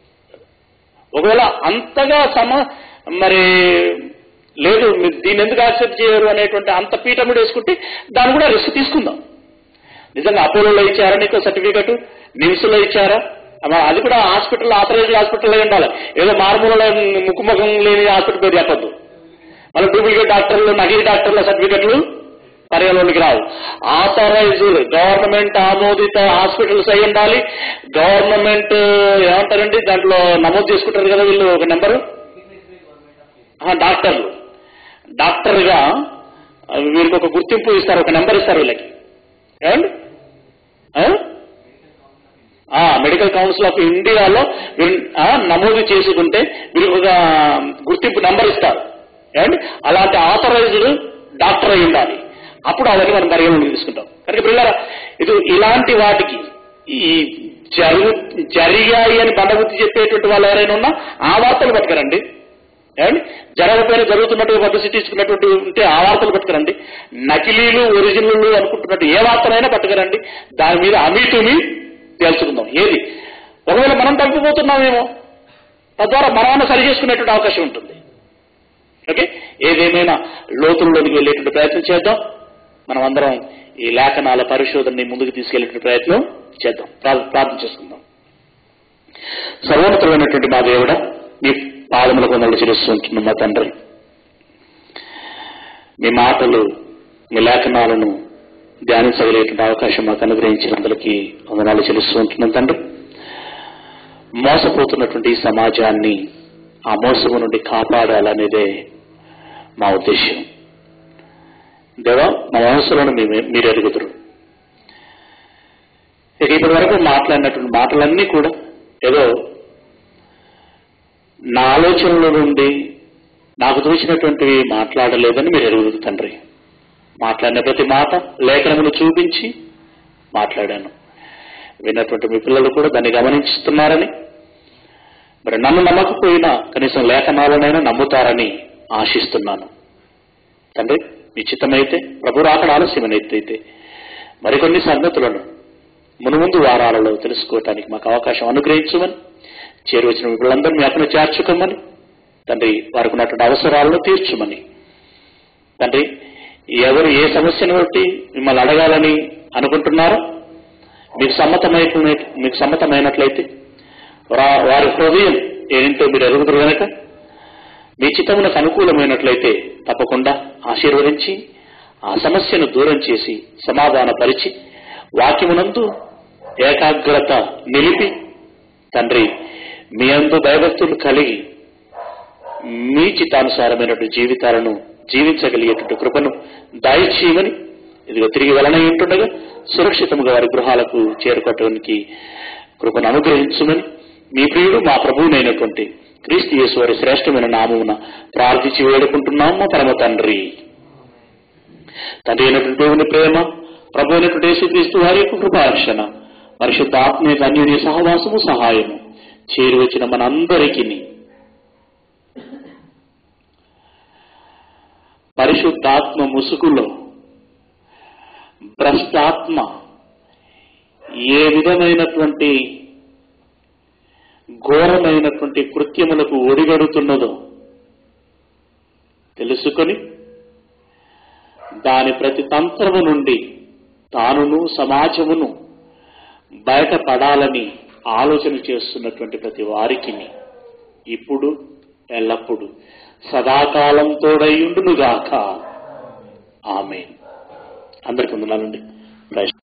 [SPEAKER 1] ఒకవేళ అంతగా సమ మరి లేదు మీరు దీన్ని ఎందుకు యాక్సెప్ట్ చేయరు అనేటువంటి అంత పీఠముడు వేసుకుంటే దాన్ని కూడా రిస్క్ తీసుకుందాం నిజంగా అపోలోలో ఇచ్చారా నీకు సర్టిఫికెట్ నిమ్స్లో ఇచ్చారా అమ్మా, అది కూడా హాస్పిటల్ ఆథరైజ్ హాస్పిటల్లో ఉండాలి ఏదో మారుమూల ముక్కుముఖం లేని హాస్పిటల్ పేరు చెప్పొద్దు మళ్ళీ డూప్లికేట్ డాక్టర్లు నకిలీ డాక్టర్ల సర్టిఫికెట్లు పరిగణలోనికి రావు ఆథరైజ్డ్ గవర్నమెంట్ ఆమోదిత హాస్పిటల్స్ అయి ఉండాలి గవర్నమెంట్ ఏమంటారండి దాంట్లో నమోదు చేసుకుంటారు కదా వీళ్ళు ఒక నెంబరు ఆ, డాక్టర్లు డాక్టర్గా ఆ, వీరికి ఒక గుర్తింపు ఇస్తారు ఒక నెంబర్ ఇస్తారు వీళ్ళకి ఏమండి ఆ? ఆ, మెడికల్ కౌన్సిల్ ఆఫ్ ఇండియాలో వీరు ఆ, నమోదు చేసుకుంటే వీరికి ఒక గుర్తింపు నెంబర్ ఇస్తారు ఏమండి అలాంటి ఆథరైజ్డ్ డాక్టర్ అయి ఉండాలి అప్పుడు అవన్నీ మనం పరిగణలోకి తీసుకుంటాం కనుక పిల్లల ఇది ఇలాంటి వాటికి ఈ జరుగు జరిగాయి అని బండబుద్ధి చెప్పేటువంటి వాళ్ళు ఎవరైనా ఉన్నా ఆ వార్తలు పట్టుకరండి ఏమండి జరగకపోయినా జరుగుతున్నట్టు పబ్లిసిటీ ఇచ్చుకున్నటువంటి ఉంటే ఆ వార్తలు పట్టుకురండి నకిలీలు ఒరిజినల్ అనుకుంటున్నట్టు ఏ వార్తనైనా పట్టుకురండి దాని మీద అమీతుమి తెలుసుకుందాం ఏది ఒకవేళ మనం తప్పిపోతున్నామేమో తద్వారా మనమన్నా సరి చేసుకునేటువంటి అవకాశం ఉంటుంది ఓకే ఏదేమైనా లోతుల్లోనికి వెళ్ళేటువంటి ప్రయత్నం చేద్దాం మనం అందరం ఈ లేఖనాల పరిశోధనని ముందుకు తీసుకెళ్లేటువంటి ప్రయత్నం చేద్దాం ప్రా- ప్రార్థన చేసుకుందాం సర్వోన్నతమైనటువంటి మా దేవుడ మీ పాదముల కొందరు చిరుస్తుంటున్న మా తండ్రి మీ మాటలు మీ లేఖనాలను ధ్యానించగలిగేటువంటి అవకాశం మాకు అనుగ్రహించినందులకి వందనాలు చెల్లిస్తూ ఉంటున్నాం తండ్రి మోసపోతున్నటువంటి ఈ సమాజాన్ని ఆ మోసము నుండి కాపాడాలనేదే మా ఉద్దేశం దేవా మా మనసులను మీ- మీరు ఎరుగుదురు ఇక ఇప్పటి వరకు మాట్లాడినటువంటి మాటలన్నీ కూడా ఏదో నా ఆలోచనల నుండి నాకు తోచినటువంటివి మాట్లాడలేదని మీరు ఎరుగుదురు తండ్రి మాట్లాడిన ప్రతి మాట లేఖనమును చూపించి మాట్లాడాను విన్నటువంటి మీ పిల్లలు కూడా దాన్ని గమనిస్తున్నారని మరి నన్ను నమ్మకపోయినా కనీసం లేఖనాలనైనా నమ్ముతారని ఆశిస్తున్నాను తండ్రి నిశ్చితమైతే ప్రభు రాకడ ఆలస్యమైనట్టయితే మరికొన్ని సంగతులను మునుముందు వారాలలో తెలుసుకోవటానికి మాకు అవకాశం అనుగ్రహించమని చేరువచ్చిన మీ పిల్లలందరూ మీ అక్కడ చేర్చుకోమని తండ్రి వారికి ఉన్నటువంటి అవసరాలను తీర్చుమని తండ్రి ఎవరు ఏ సమస్యను బట్టి మిమ్మల్ని అడగాలని అనుకుంటున్నారో మీకు సమ్మతమైన మీకు సమ్మతమైనట్లయితే రా- వారి హృదయం ఏంటో మీరు ఎరుగుదురు గనక మీ చిత్తమునకు అనుకూలమైనట్లయితే తప్పకుండా ఆశీర్వదించి ఆ సమస్యను దూరం చేసి సమాధానపరిచి వాక్యమునందు ఏకాగ్రత నిలిపి తండ్రి మీ అందు భయభక్తులు కలిగి మీ చిత్తానుసారమైనటువంటి జీవితాలను జీవించగలిగేటువంటి కృపను దయచేయమని ఇదిగో తిరిగి వెళ్ళనై ఉంటుండగా సురక్షితంగా వారి గృహాలకు చేరుకోవటానికి కృపను అనుగ్రహించుమని మీ ప్రియుడు మా ప్రభువునైనటువంటి క్రీస్తు యేసు వారి శ్రేష్టమైన నామమున ప్రార్థించి వేడుకుంటున్నాము మా పరమ తండ్రి తండ్రి అయినటువంటి దేవుని ప్రేమ ప్రభు అయినటువంటి యేసుక్రీస్తు వారి యొక్క కృపారక్షణ పరిశుద్ధ ఆత్మీయ అన్యోన్య సహవాసము సహాయము చేరి వచ్చిన మనందరికీ పరిశుద్ధాత్మ ముసుగులో భ్రష్టాత్మ ఏ విధమైనటువంటి ఘోరమైనటువంటి కృత్యములకు ఒడిగడుతున్నదో తెలుసుకొని దాని ప్రతి తంత్రము నుండి తానును సమాజమును బయటపడాలని ఆలోచన చేస్తున్నటువంటి ప్రతి వారికి ఇప్పుడు ఎల్లప్పుడు సదాకాలం తోడయుండునుగాక ఆమె అందరికి వందనాలండి ప్రైజ్